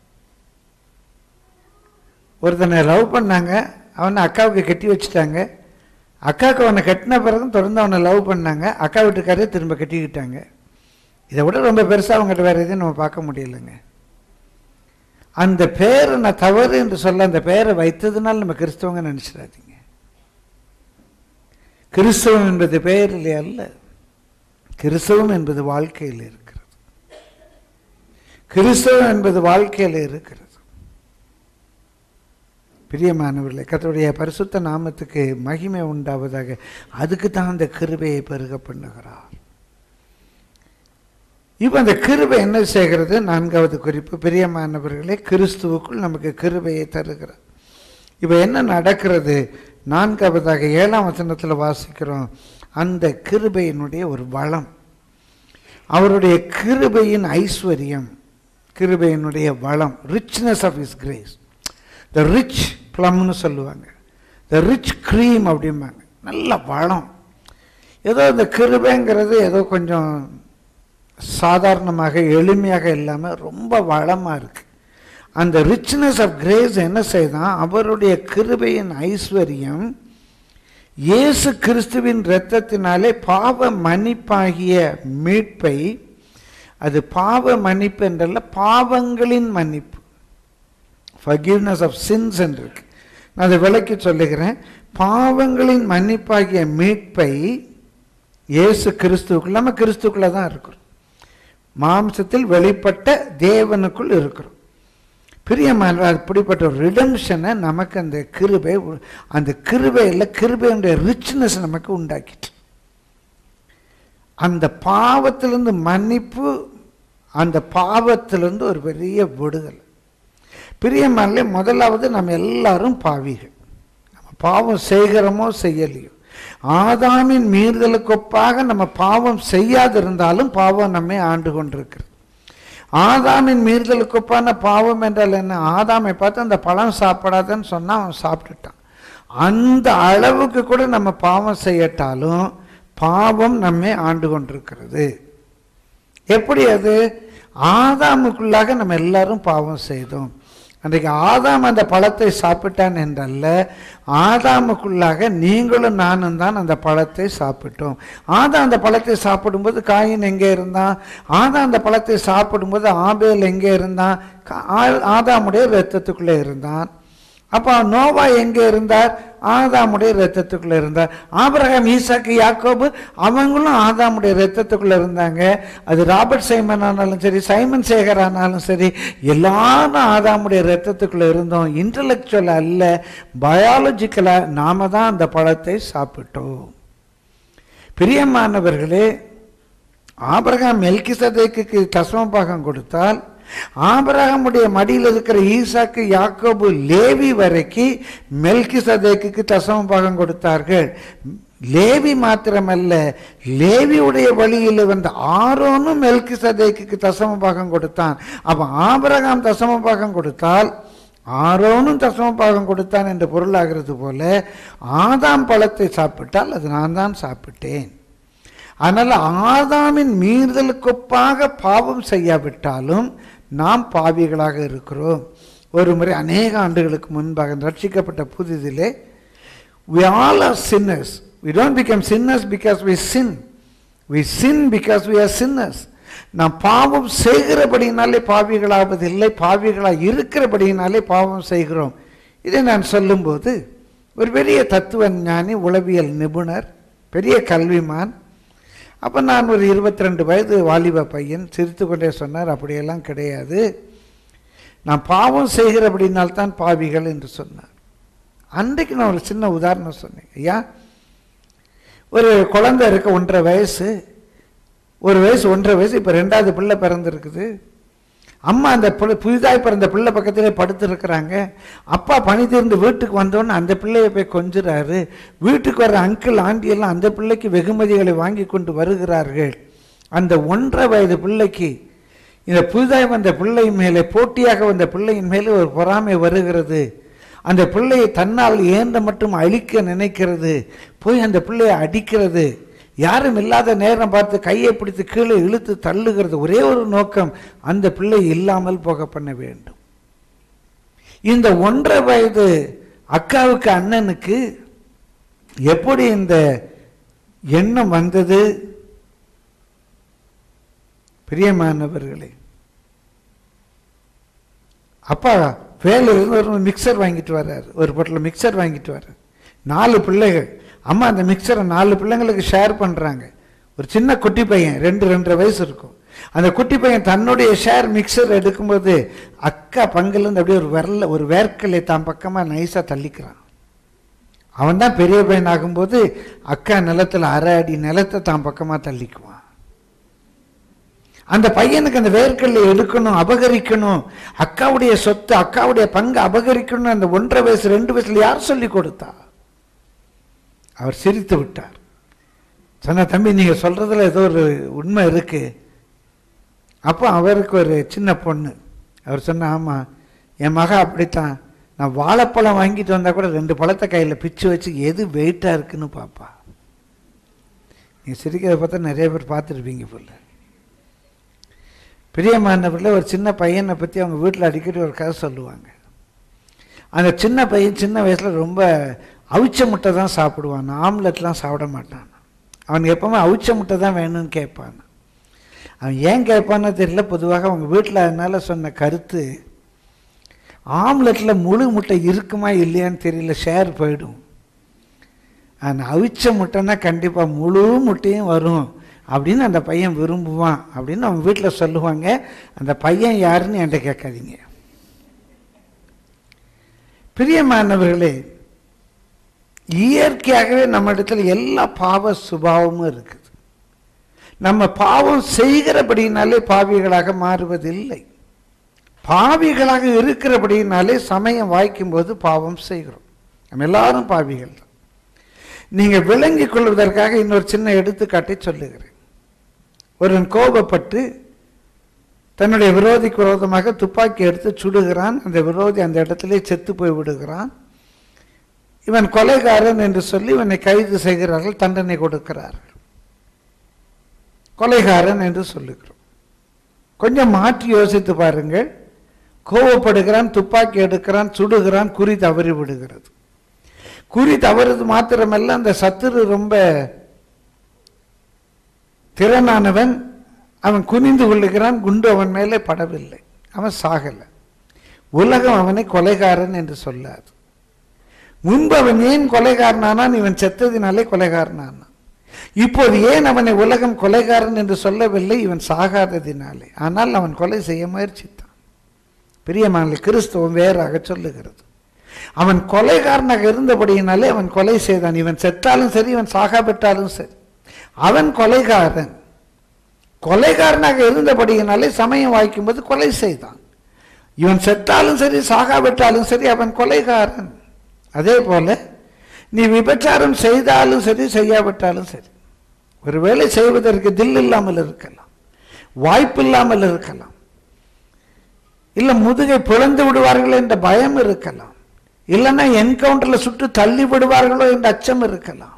ஒருத்தனை லவ் பண்ணாங்க அவனை அக்காவுக்கு கட்டி வச்சுட்டாங்க அக்காவுக்கு அவனை கட்டின பிறகும் தொடர்ந்து அவனை லவ் பண்ணாங்க அக்கா வீட்டுக்காரே திரும்ப கட்டிக்கிட்டாங்க இதை விட ரொம்ப பெருசாக அவங்ககிட்ட வேறு எதுவும் நம்ம பார்க்க முடியலைங்க அந்த பேரை நான் தவறு என்று சொல்ல அந்த பெயரை வைத்ததுனால நம்ம கிறிஸ்தவங்க நினச்சிடாதீங்க கிறிஸ்தவம் என்பது பெயரிலே அல்ல கிறிஸ்தவம் என்பது வாழ்க்கையில் இருக்கிறது கிறிஸ்தவம் என்பது வாழ்க்கையில் இருக்கிறது பிரியமானவர்களே கர்த்தருடைய பரிசுத்த நாமத்துக்கு மகிமை உண்டாவதாக அதுக்கு தான் அந்த கிருபையை பெருக பண்ணுகிறார் இப்போ அந்த கிருபை என்ன செய்கிறது நான்காவது குறிப்பு பிரியமானவர்களே கிறிஸ்துவுக்குள் நமக்கு கிருபையை தருகிறார் இப்போ என்ன நடக்கிறது நான்காவதாக ஏழாம் வசனத்தில் வாசிக்கிறோம் அந்த கிருபையினுடைய ஒரு வளம் அவருடைய கிருபையின் ஐஸ்வர்யம் கிருபையினுடைய வளம் richness of his grace the rich ப்ளம்னு சொல்லுவாங்க த ரிச் க்ரீம் அப்படிம்பாங்க நல்ல வளம் ஏதோ இந்த கிருபைங்கிறது ஏதோ கொஞ்சம் சாதாரணமாக எளிமையாக இல்லாமல் ரொம்ப வளமாக இருக்கு அந்த ரிச்னஸ் ஆஃப் கிரேஸ் என்ன செய்தான் அவருடைய கிருபையின் ஐஸ்வர்யம் இயேசு கிறிஸ்துவின் இரத்தத்தினாலே பாவ மன்னிப்பாகிய மீட்பை அது பாவ மன்னிப்பு என்றல்ல பாவங்களின் மன்னிப்பு ஃபர்கிவ்னஸ் ஆஃப் சின்ஸ் என்று இருக்கு நான் அதை விளக்கி சொல்லுகிறேன் பாவங்களின் மன்னிப்பாகிய மீட்பை இயேசு கிறிஸ்துவுக்குள்ள நம்ம கிறிஸ்துக்குள்ள தான் இருக்கிறோம் மாம்சத்தில் வெளிப்பட்ட தேவனுக்குள் இருக்கிறோம் பிரியமான அப்படிப்பட்ட ஒரு ரிடம்ஷனை நமக்கு அந்த கிருபை உ- அந்த கிருபையில் கிருபையுடைய ரிச்னஸ் நமக்கு உண்டாக்கிட்டு அந்த பாவத்திலிருந்து மன்னிப்பு அந்த பாவத்திலிருந்து ஒரு பெரிய விடுதலை பிரியமானே முதலாவது நம்ம எல்லாரும் பாவிகள் நம்ம பாவம் செய்கிறோமோ செய்யலையோ ஆதாமின் மீறுதலுக்கு ஒப்பாக நம்ம பாவம் செய்யாதிருந்தாலும் பாவம் நம்மை ஆண்டு கொண்டிருக்கிறது ஆதாமின் மீறுதலுக்கு ஒப்பான பாவம் என்றால் என்ன ஆதாமை பார்த்து அந்த பழம் சாப்பிடாதன்னு சொன்னா அவன் சாப்பிட்டுட்டான் அந்த அளவுக்கு கூட நம்ம பாவம் செய்யட்டாலும் பாவம் நம்மை ஆண்டு கொண்டிருக்கிறது எப்படி அது ஆதாமுக்குள்ளாக நம்ம எல்லாரும் பாவம் செய்தோம் அன்றைக்கு ஆதாம் அந்த பழத்தை சாப்பிட்டான் என்றல்ல ஆதாமுக்குள்ளாக நீங்களும் நானும் தான் அந்த பழத்தை சாப்பிட்டோம் ஆதாம் அந்த பழத்தை சாப்பிடும்போது காயின் எங்கே இருந்தான் ஆதாம் அந்த பழத்தை சாப்பிடும்போது ஆபேல் எங்கே இருந்தான் கா- ஆ- ஆதாமுடைய இரத்தத்துக்குள்ளே இருந்தான் அப்போ நோவா எங்கே இருந்தார் ஆதாமுடைய இரத்தத்துக்குள்ள இருந்தார் ஆபிரகாம் ஈசாக்கு யாக்கோபு அவங்களும் ஆதாமுடைய இரத்தத்துக்குள்ள இருந்தாங்க அது ராபர்ட் சைமன் ஆனாலும் சரி சைமன் சேகர் ஆனாலும் சரி எல்லாரும் ஆதாமுடைய இரத்தத்துக்குள்ள இருந்தோம் இன்டலெக்சுவல் அல்ல பயாலஜிக்கலாக நாம தான் அந்த பழத்தை சாப்பிட்டோம் பிரியமானவர்களே ஆபிரகாம் மெல்கிசதேக்கு தசமபாகம் கொடுத்தால் ஆபிரகாமுடைய மடியில் இருக்கிற ஈசாக்கு யாக்கோபு லேவி வரைக்கும் மெல்கிசதேக்கு தசமபாகம் கொடுத்தார்கள் லேவி மாத்திரமல்ல லேவியுடைய வழியில் வந்த ஆரோனும் மெல்கிசதேக்கு தசமபாகம் கொடுத்தான் அப்ப ஆபிரகாம் தசமபாகம் கொடுத்தால் ஆரோனும் தசமபாகம் கொடுத்தான் என்று பொருளாகிறது போல ஆதாம் பழத்தை சாப்பிட்டால் அது நான் தான் சாப்பிட்டேன் அதனால் ஆதாமின் மீறுதலுக்கொப்பாக பாவம் செய்யாவிட்டாலும் நாம் பாவிகளாக இருக்கிறோம் ஒரு முறை அநேக ஆண்டுகளுக்கு முன்பாக ரட்சிக்கப்பட்ட புதிதிலே we all are sinners we don't become sinners because we sin we sin because we are sinners நாம் பாவம் செய்கிறபடியினாலே பாவிகளாவதில்லை பாவிகளாக இருக்கிறபடியினாலே பாவம் செய்கிறோம் இதை நான் சொல்லும்போது ஒரு பெரிய தத்துவ ஞானி உளவியல் நிபுணர் பெரிய கல்விமான் அப்போ நான் ஒரு இருபத்தி ரெண்டு வயது வாலிப பையன் சிரித்து கொண்டே சொன்னார் அப்படியெல்லாம் கிடையாது நான் பாவம் செய்கிறபடினால்தான் பாவிகள் என்று சொன்னார் அன்றைக்கு நான் ஒரு சின்ன உதாரணம் சொன்னேன் ஐயா ஒரு குழந்தை இருக்க ஒன்றரை வயசு ஒரு வயசு ஒன்றரை வயசு இப்போ ரெண்டாவது பிள்ளை பிறந்திருக்குது அம்மா அந்த பிள்ளை புதிதாய் பிறந்த பிள்ளை பக்கத்திலே படுத்துருக்குறாங்க அப்பா பணி தீர்ந்து வீட்டுக்கு வந்தோன்னே அந்த பிள்ளையை போய் கொஞ்சுறாரு வீட்டுக்கு வர்ற அங்கிள் ஆண்டி எல்லாம் அந்த பிள்ளைக்கு வெகுமதிகளை வாங்கி கொண்டு வருகிறார்கள் அந்த ஒன்றரை வயது பிள்ளைக்கு இந்த புதிதாய் வந்த பிள்ளை மேலே போட்டியாக வந்த பிள்ளையின் மேலே ஒரு பொறாமை வருகிறது அந்த பிள்ளையை தன்னால் ஏந்த மட்டும் அழிக்க நினைக்கிறது போய் அந்த பிள்ளையை அடிக்கிறது யாரும் இல்லாத நேரம் பார்த்து கையை பிடித்து கீழே இழுத்து தள்ளுகிறது ஒரே ஒரு நோக்கம் அந்த பிள்ளை இல்லாமல் போக பண்ண வேண்டும் இந்த ஒன்றரை வயது அக்காவுக்கு அண்ணனுக்கு எப்படி இந்த எண்ணம் வந்தது பிரியமானவர்களே அப்பா வேலையிலிருந்து ஒரு மிக்சர் வாங்கிட்டு வர்றாரு ஒரு பொட்டில் மிக்சர் வாங்கிட்டு வர்றாரு நாலு பிள்ளைகள் அம்மா அந்த மிக்சரை நாலு பிள்ளைங்களுக்கு ஷேர் பண்ணுறாங்க ஒரு சின்ன குட்டி பையன் ரெண்டு ரெண்டரை வயசு இருக்கும் அந்த குட்டி பையன் தன்னுடைய ஷேர் மிக்சர் எடுக்கும்போது அக்கா பங்குலேருந்து அப்படியே ஒரு விரல ஒரு வேர்க்கலை தான் பக்கமாக நைஸாக தள்ளிக்கிறான் அவன் தான் பெரிய பையன் ஆகும்போது அக்கா நிலத்தில் அரை அடி நிலத்தை தான் பக்கமாக தள்ளிக்குவான் அந்த பையனுக்கு அந்த வேர்க்கல்லை எடுக்கணும் அபகரிக்கணும் அக்காவுடைய சொத்து அக்காவுடைய பங்கு அபகரிக்கணும் அந்த ஒன்றரை வயசு ரெண்டு வயசுல யார் சொல்லி கொடுத்தா அவர் சிரித்து விட்டார் சொன்ன தம்பி நீங்க சொல்றதுல ஏதோ ஒரு உண்மை இருக்கு அப்போ அவருக்கு ஒரு சின்ன பொண்ணு அவர் சொன்ன ஆமா என் மக அப்படித்தான் நான் வாழைப்பழம் வாங்கிட்டு வந்தா கூட ரெண்டு பழத்தை கையில பிச்சு வச்சு எது வெயிட்டா இருக்குன்னு பாப்பா நீங்க சிரிக்கிறத பார்த்தா நிறைய பேர் பார்த்துருப்பீங்க போல பிரியமானவரில் ஒரு சின்ன பையனை பற்றி அவங்க வீட்டில் அடிக்கடி ஒரு கதை சொல்லுவாங்க அந்த சின்ன பையன் சின்ன வயசில் ரொம்ப அவிச்ச முட்டை தான் சாப்பிடுவான் ஆம்லெட்லாம் சாப்பிட மாட்டான் அவனுக்கு எப்பவுமே அவிச்ச முட்டை தான் வேணும்னு கேட்பான் அவன் ஏன் கேட்பான்னு தெரியல பொதுவாக அவங்க வீட்டில் அதனால சொன்ன கருத்து ஆம்லெட்டில் முழு முட்டை இருக்குமா இல்லையான்னு தெரியல ஷேர் போயிடும் ஆனால் அவிச்ச முட்டைன்னா கண்டிப்பாக முழு முட்டையும் வரும் அப்படின்னு அந்த பையன் விரும்புவான் அப்படின்னு அவங்க வீட்டில் சொல்லுவாங்க அந்த பையன் யாருன்னு என்கிட்ட கேட்காதீங்க பிரியமானவர்களே இயற்கையாகவே நம்ம இடத்துல எல்லா பாவ சுபாவமும் இருக்குது நம்ம பாவம் செய்கிறபடினாலே பாவிகளாக மாறுவதில்லை பாவிகளாக இருக்கிறபடினாலே சமயம் வாய்க்கும்போது பாவம் செய்கிறோம் நம்ம எல்லாரும் பாவிகள் தான் நீங்க விளங்கிக் கொள்வதற்காக இன்னொரு சின்ன எடுத்துக்காட்டை சொல்லுகிறேன் ஒருவன் கோபப்பட்டு தன்னுடைய விரோதிக்கு விரோதமாக துப்பாக்கி எடுத்து சுடுகிறான் அந்த விரோதி அந்த இடத்திலே செத்து போய் விடுகிறான் இவன் கொலைகாரன் என்று சொல்லி இவனை கைது செய்கிறார்கள் தண்டனை கொடுக்கிறார்கள் கொலைகாரன் என்று சொல்லுகிறோம் கொஞ்சம் மாற்றி யோசித்து பாருங்கள் கோவப்படுகிறான் துப்பாக்கி எடுக்கிறான் சுடுகிறான் குறி தவறி விடுகிறது குறி தவறுது மாத்திரமல்ல அந்த சத்துரு ரொம்ப திறனானவன் அவன் குனிந்து கொள்ளுகிறான் குண்டு அவன் மேலே படவில்லை அவன் சாகல உலகம் அவனை கொலைகாரன் என்று சொல்லாது முன்பு அவன் ஏன் கொலைகாரனானான் இவன் செத்ததினாலே கொலைகாரனானான் இப்போது ஏன் அவனை உலகம் கொலைகாரன் என்று சொல்லவில்லை இவன் சாகாததினாலே ஆனால் அவன் கொலை செய்ய முயற்சித்தான் பிரியமான கிறிஸ்துவம் வேறாக சொல்லுகிறது அவன் கொலைகாரனாக இருந்தபடியினாலே அவன் கொலை செய்தான் இவன் செத்தாலும் சரி இவன் சாகாவிட்டாலும் சரி அவன் கொலைகாரன் கொலைகாரனாக இருந்தபடியினாலே சமயம் வாய்க்கும்போது கொலை செய்தான் இவன் செத்தாலும் சரி சாகாவிட்டாலும் சரி அவன் கொலைகாரன் அதே போல நீ விபச்சாரம் செய்தாலும் சரி செய்யாவிட்டாலும் சரி ஒருவேளை செய்வதற்கு தில் இல்லாமல் இருக்கலாம் வாய்ப்பு இல்லாமல் இருக்கலாம் இல்ல முதுகை பிளந்து விடுவார்கள் என்ற பயம் இருக்கலாம் இல்லைன்னா என்கவுண்டர்ல சுட்டு தள்ளி விடுவார்களோ என்ற அச்சம் இருக்கலாம்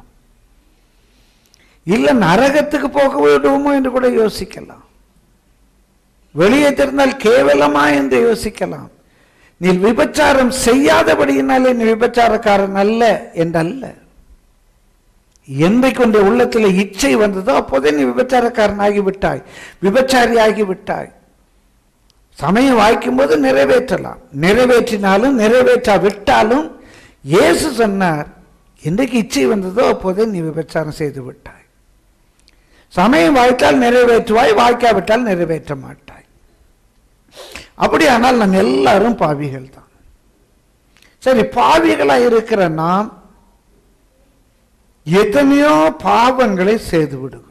இல்ல நரகத்துக்கு போக விடுவோமோ என்று கூட யோசிக்கலாம் வெளியே தெரிந்தால் கேவலமா என்று யோசிக்கலாம் நீ விபச்சாரம் செய்யாதபடியினாலே நீ விபச்சாரக்காரன் அல்ல என்றல்ல என்றைக்கு உன்னுடைய உள்ளத்தில் இச்சை வந்ததோ அப்போதே நீ விபச்சாரக்காரன் ஆகிவிட்டாய் விபச்சாரி ஆகிவிட்டாய் சமயம் வாய்க்கும் போது நிறைவேற்றலாம் நிறைவேற்றினாலும் நிறைவேற்றா விட்டாலும் இயேசு சொன்னார் என்றைக்கு இச்சை வந்ததோ அப்போதே நீ விபச்சாரம் செய்து விட்டாய் சமயம் வாய்த்தால் நிறைவேற்றுவாய் வாய்க்காவிட்டால் நிறைவேற்ற மாட்டாய் அப்படியானால் நாம் எல்லாரும் பாவிகள் தான் சரி பாவிகளா இருக்கிற நாம் எத்தனையோ பாவங்களை செய்து விடுகிறோம்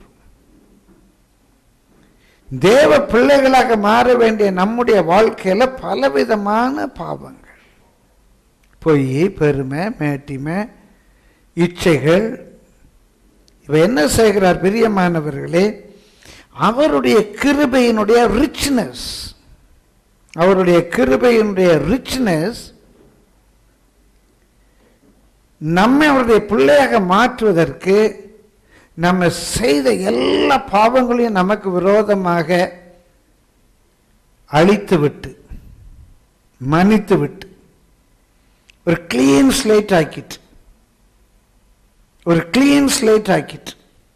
தேவ பிள்ளைகளாக மாற வேண்டிய நம்முடைய வாழ்க்கையில பலவிதமான பாவங்கள் பொய் பெருமை மேட்டிமை இச்சைகள் இவ என்ன செய்கிறார் பிரியமானவர்களே அவருடைய கிருபையினுடைய ரிச்னஸ் அவருடைய கிருபையினுடைய ரிச்னஸ் நம்மை அவருடைய பிள்ளையாக மாற்றுவதற்கு நம்ம செய்த எல்லா பாவங்களையும் நமக்கு விரோதமாக அழித்து விட்டு மன்னித்து விட்டு ஒரு கிளீன் ஸ்லேட் ஆக்கிட்டு ஒரு கிளீன் ஸ்லேட் ஆக்கிட்டு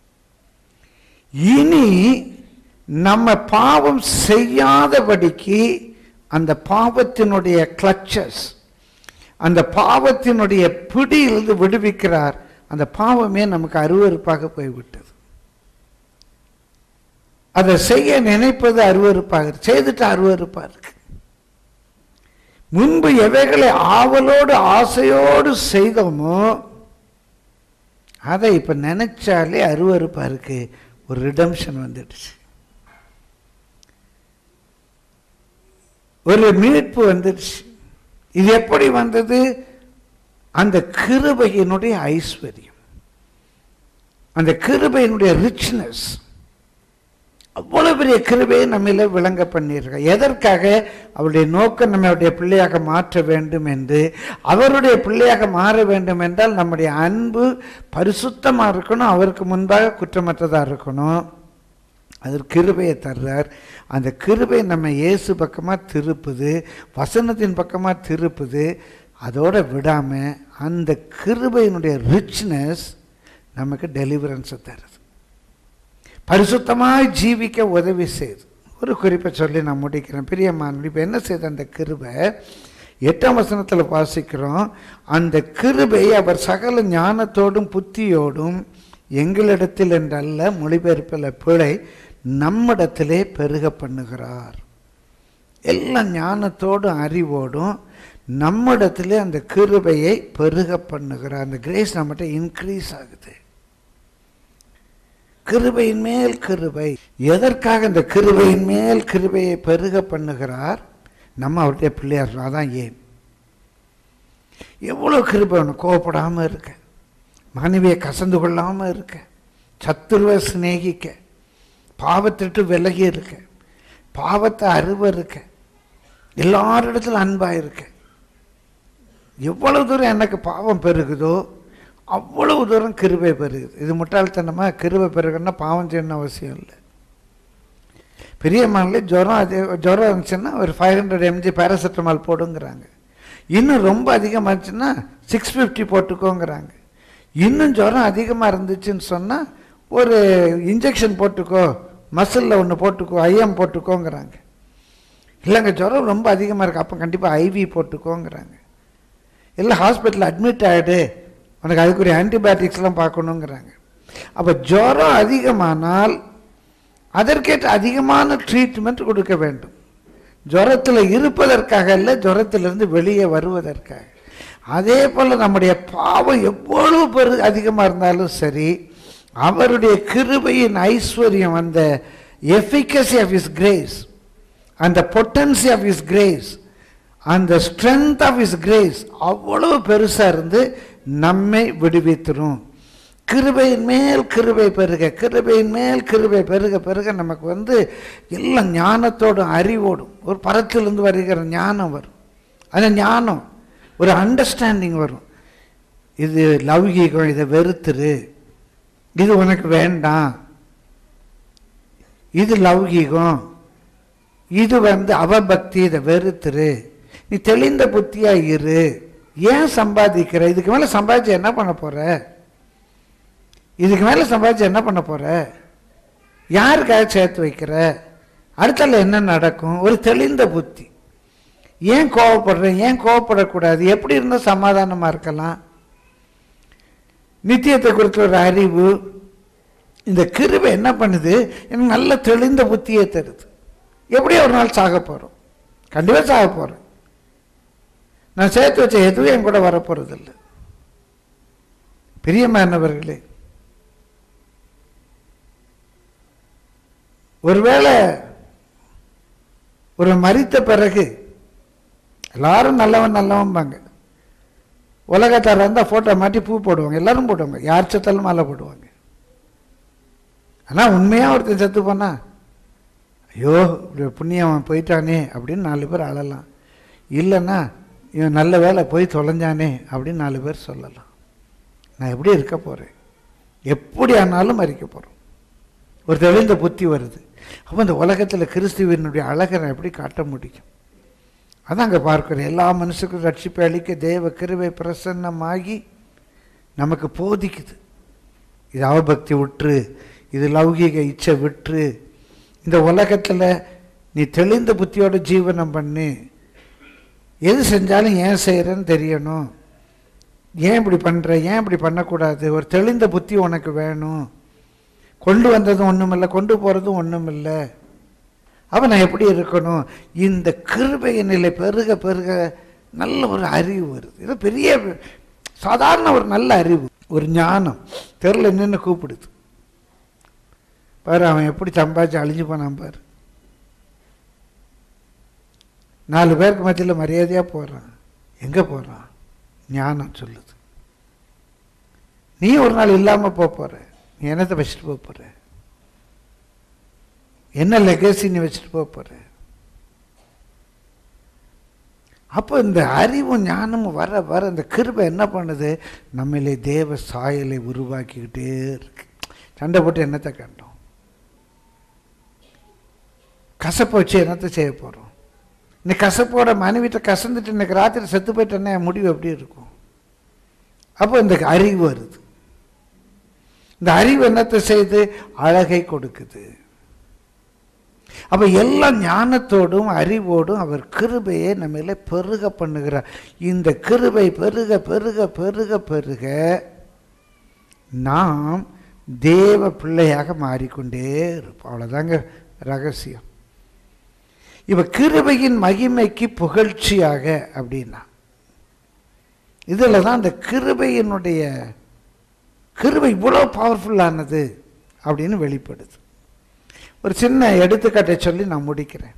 இனி நம்ம பாவம் செய்யாதபடிக்கு அந்த பாவத்தினுடைய கிளச்சஸ் அந்த பாவத்தினுடைய பிடியிலிருந்து விடுவிக்கிறார் அந்த பாவமே நமக்கு அருவருப்பாக போய்விட்டது அதை செய்ய நினைப்பது அருவருப்பாக இருக்கு. செய்துட்டு அருவருப்பா இருக்கு முன்பு எவைகளை ஆவலோடு ஆசையோடு செய்தோமோ அதை இப்ப நினைச்சாலே அருவருப்பா இருக்கு ஒரு ரிடம்ஷன் வந்துடுச்சு ஒரு மீட்பு வந்துடுச்சு இது எப்படி வந்தது அந்த கிருபையினுடைய ஐஸ்வர்யம் அந்த கிருபையினுடைய ரிச்னஸ் அவ்வளவு பெரிய கிருபையை நம்மில விளங்க பண்ணியிருக்க எதற்காக அவருடைய நோக்கம் நம்மளுடைய பிள்ளையாக மாற்ற வேண்டும் என்று அவருடைய பிள்ளையாக மாற வேண்டும் என்றால் நம்முடைய அன்பு பரிசுத்தமா இருக்கணும் அவருக்கு முன்பாக குற்றமற்றதா இருக்கணும் அது கிருபையை தர்றார் அந்த கிருபை நம்ம இயேசு பக்கமா திருப்புது வசனத்தின் பக்கமா திருப்புது அதோட விடாம அந்த கிருபையினுடைய ரிச்னஸ் நமக்கு டெலிவரன்ஸை தருது பரிசுத்தமாய் ஜீவிக்க உதவி செய்யுது ஒரு குறிப்பை சொல்லி நான் முடிக்கிறேன் பிரியமான இப்போ என்ன செய்த அந்த கிருபை எட்டாம் வசனத்தில் வாசிக்கிறோம் அந்த கிருபை அவர் சகல ஞானத்தோடும் புத்தியோடும் எங்களிடத்தில் என்றல்ல மொழிபெயர்ப்பில் பிழை நம்மிடத்திலே பெருக பண்ணுகிறார் எல்லாம் ஞானத்தோடும் அறிவோடும் நம்மிடத்திலே அந்த கிருபையை பெருக பண்ணுகிறார் அந்த கிரேஸ் நம்மகிட்ட இன்க்ரீஸ் ஆகுது கிருபையின் மேல் கிருபை எதற்காக இந்த கிருபையின் மேல் கிருபையை பெருக பண்ணுகிறார் நம்ம அவருடைய பிள்ளையார் அதான் ஏன் எவ்வளோ கிருபை வேணும் கோவப்படாமல் இருக்க மனைவியை கசந்து கொள்ளாமல் இருக்க சத்துருவை சிநேகிக்க பாவத்திட்டு விலகி இருக்க பாவத்தை அருவ இருக்க எல்லாரிடத்துல அன்பாக இருக்க எவ்வளவு தூரம் எனக்கு பாவம் பெருகுதோ அவ்வளவு தூரம் கிருபை பெருகுது இது முட்டாள்தனமா கிருபை பெருகுன்னா பாவம் செய்யணும் அவசியம் இல்லை பெரிய மனல ஜுரம் அது ஜுரம் இருந்துச்சுன்னா ஒரு ஃபைவ் ஹண்ட்ரட் எம்ஜி பேராசிட்டமால் போடுங்கிறாங்க இன்னும் ரொம்ப அதிகமாக இருந்துச்சுன்னா சிக்ஸ் ஃபிஃப்டி போட்டுக்கோங்கிறாங்க இன்னும் ஜுரம் அதிகமாக இருந்துச்சுன்னு சொன்னால் ஒரு இன்ஜெக்ஷன் போட்டுக்கோ மசிலில் ஒன்று போட்டுக்கோ ஐஎம் போட்டுக்கோங்கிறாங்க இல்லைங்க ஜுரம் ரொம்ப அதிகமாக இருக்குது அப்போ கண்டிப்பாக ஐவி போட்டுக்கோங்கிறாங்க இல்லை ஹாஸ்பிட்டலில் அட்மிட் ஆகிடு உனக்கு அதுக்குரிய ஆன்டிபயோட்டிக்ஸ்லாம் பார்க்கணுங்கிறாங்க அப்போ ஜுரம் அதிகமானால் அதற்கேற்ற அதிகமான ட்ரீட்மெண்ட் கொடுக்க வேண்டும் ஜுரத்தில் இருப்பதற்காக இல்லை ஜுரத்திலிருந்து வெளியே வருவதற்காக அதே போல் நம்முடைய பாவம் எவ்வளவு பெரு அதிகமாக இருந்தாலும் சரி அவருடைய கிருபையின் ஐஸ்வர்யம் அந்த எஃபிகசி ஆஃப் இஸ் கிரேஸ் அந்த பொட்டன்சி ஆஃப் இஸ் கிரேஸ் அந்த ஸ்ட்ரென்த் ஆஃப் இஸ் கிரேஸ் அவ்வளவு பெருசாக இருந்து நம்மை விடுவித்துரும் கிருபையின் மேல் கிருபை பெருக கிருபையின் மேல் கிருபை பெருக பெருக நமக்கு வந்து எல்லாம் ஞானத்தோடும் அறிவோடும் ஒரு பரத்திலிருந்து வருகிற ஞானம் வரும் அந்த ஞானம் ஒரு அண்டர்ஸ்டாண்டிங் வரும் இது லௌகீகம் இதை வெறுத்துரு இது உனக்கு வேண்டாம் இது லௌகீகம் இது வந்து அவபக்தி இதை வெறுத்துரு நீ தெளிந்த புத்தியா இரு ஏன் சம்பாதிக்கிற இதுக்கு மேல சம்பாதிச்சு என்ன பண்ண போற இதுக்கு மேல சம்பாதிச்சு என்ன பண்ண போற யாருக்காக சேர்த்து வைக்கிற அடுத்தால என்ன நடக்கும் ஒரு தெளிந்த புத்தி ஏன் கோவப்படுறேன் ஏன் கோவப்படக்கூடாது எப்படி இருந்தால் சமாதானமா இருக்கலாம் நித்தியத்தை குறித்த ஒரு அறிவு இந்த கிருபை என்ன பண்ணுது எனக்கு நல்ல தெளிந்த புத்தியை தருது எப்படி ஒரு நாள் சாக போறோம் கண்டிப்பா சாக போறேன் நான் சேர்த்து வச்ச எதுவும் என் கூட வரப்போறது இல்லை பிரியமானவர்களே ஒருவேளை ஒரு மரித்த பிறகு எல்லாரும் நல்லவன் நல்லவன்பாங்க உலகத்தார் இருந்தால் ஃபோட்டோ மாட்டி பூ போடுவாங்க எல்லாரும் போடுவாங்க யார் செத்தாலும் மாலை போடுவாங்க ஆனால் உண்மையாக ஒருத்தன் செத்து போனா ஐயோ இப்படி புண்ணியவன் போயிட்டானே அப்படின்னு நாலு பேர் அழலாம் இல்லைன்னா இவன் நல்ல வேலை போய் தொலைஞ்சானே அப்படின்னு நாலு பேர் சொல்லலாம் நான் எப்படி இருக்க போகிறேன் எப்படி ஆனாலும் மறிக்க போகிறோம் ஒரு தெளிந்த புத்தி வருது அப்போ இந்த உலகத்தில் கிறிஸ்துவனுடைய அழகை நான் எப்படி காட்ட முடியும் அதான் அங்கே பார்க்கிறேன் எல்லா மனுஷருக்கும் ரட்சிப்பை அளிக்க தேவ கிருவை பிரசன்னமாகி நமக்கு போதிக்குது இது அவபக்தி விட்டுரு இது லௌகீக இச்சை விட்டுரு இந்த உலகத்தில் நீ தெளிந்த புத்தியோட ஜீவனம் பண்ணு எது செஞ்சாலும் ஏன் செய்கிறேன்னு தெரியணும் ஏன் இப்படி பண்ணுற ஏன் இப்படி பண்ணக்கூடாது ஒரு தெளிந்த புத்தி உனக்கு வேணும் கொண்டு வந்ததும் ஒன்றுமில்லை கொண்டு போகிறதும் ஒன்றுமில்லை அப்போ நான் எப்படி இருக்கணும் இந்த கிருபை நிலை பெருக பெருக நல்ல ஒரு அறிவு வருது இது பெரிய சாதாரண ஒரு நல்ல அறிவு ஒரு ஞானம் தெருல நின்று கூப்பிடுது பாரு அவன் எப்படி சம்பாதிச்சு அழிஞ்சு போனான் பாரு நாலு பேருக்கு மத்தியில் மரியாதையாக போகிறான் எங்கே போகிறான் ஞானம் சொல்லுது நீ ஒரு நாள் இல்லாமல் போக போகிற நீ என்னத்தை வச்சுட்டு போக போகிற என்ன லெகசி நீ வச்சுட்டு போக போகிற அப்போ இந்த அறிவும் ஞானமும் வர வர இந்த கிருபை என்ன பண்ணுது நம்மளே தேவ சாயலை உருவாக்கிக்கிட்டே இருக்கு சண்டை போட்டு என்னத்தை கண்டோம் கசப்பை வச்சு என்னத்தை செய்ய போகிறோம் இன்னைக்கு கசப்போட மனைவிட்ட கசந்துட்டு இன்னைக்கு ராத்திரி செத்து போயிட்டேன்னா என் முடிவு எப்படி இருக்கும் அப்போ இந்த அறிவு வருது இந்த அறிவு என்னத்தை செய்து அழகை கொடுக்குது அப்ப எல்லா ஞானத்தோடும் அறிவோடும் அவர் கிருபையை நம்மள பெருக பண்ணுகிறார் இந்த கிருபை பெருக பெருக பெருக பெருக நாம் தேவ பிள்ளையாக மாறிக்கொண்டே இருப்போம் அவ்வளோதாங்க ரகசியம் இப்ப கிருபையின் மகிமைக்கு புகழ்ச்சியாக அப்படின்னா இதில் தான் அந்த கிருபையினுடைய கிருபை இவ்வளோ பவர்ஃபுல்லானது அப்படின்னு வெளிப்படுது ஒரு சின்ன எடுத்துக்காட்டை சொல்லி நான் முடிக்கிறேன்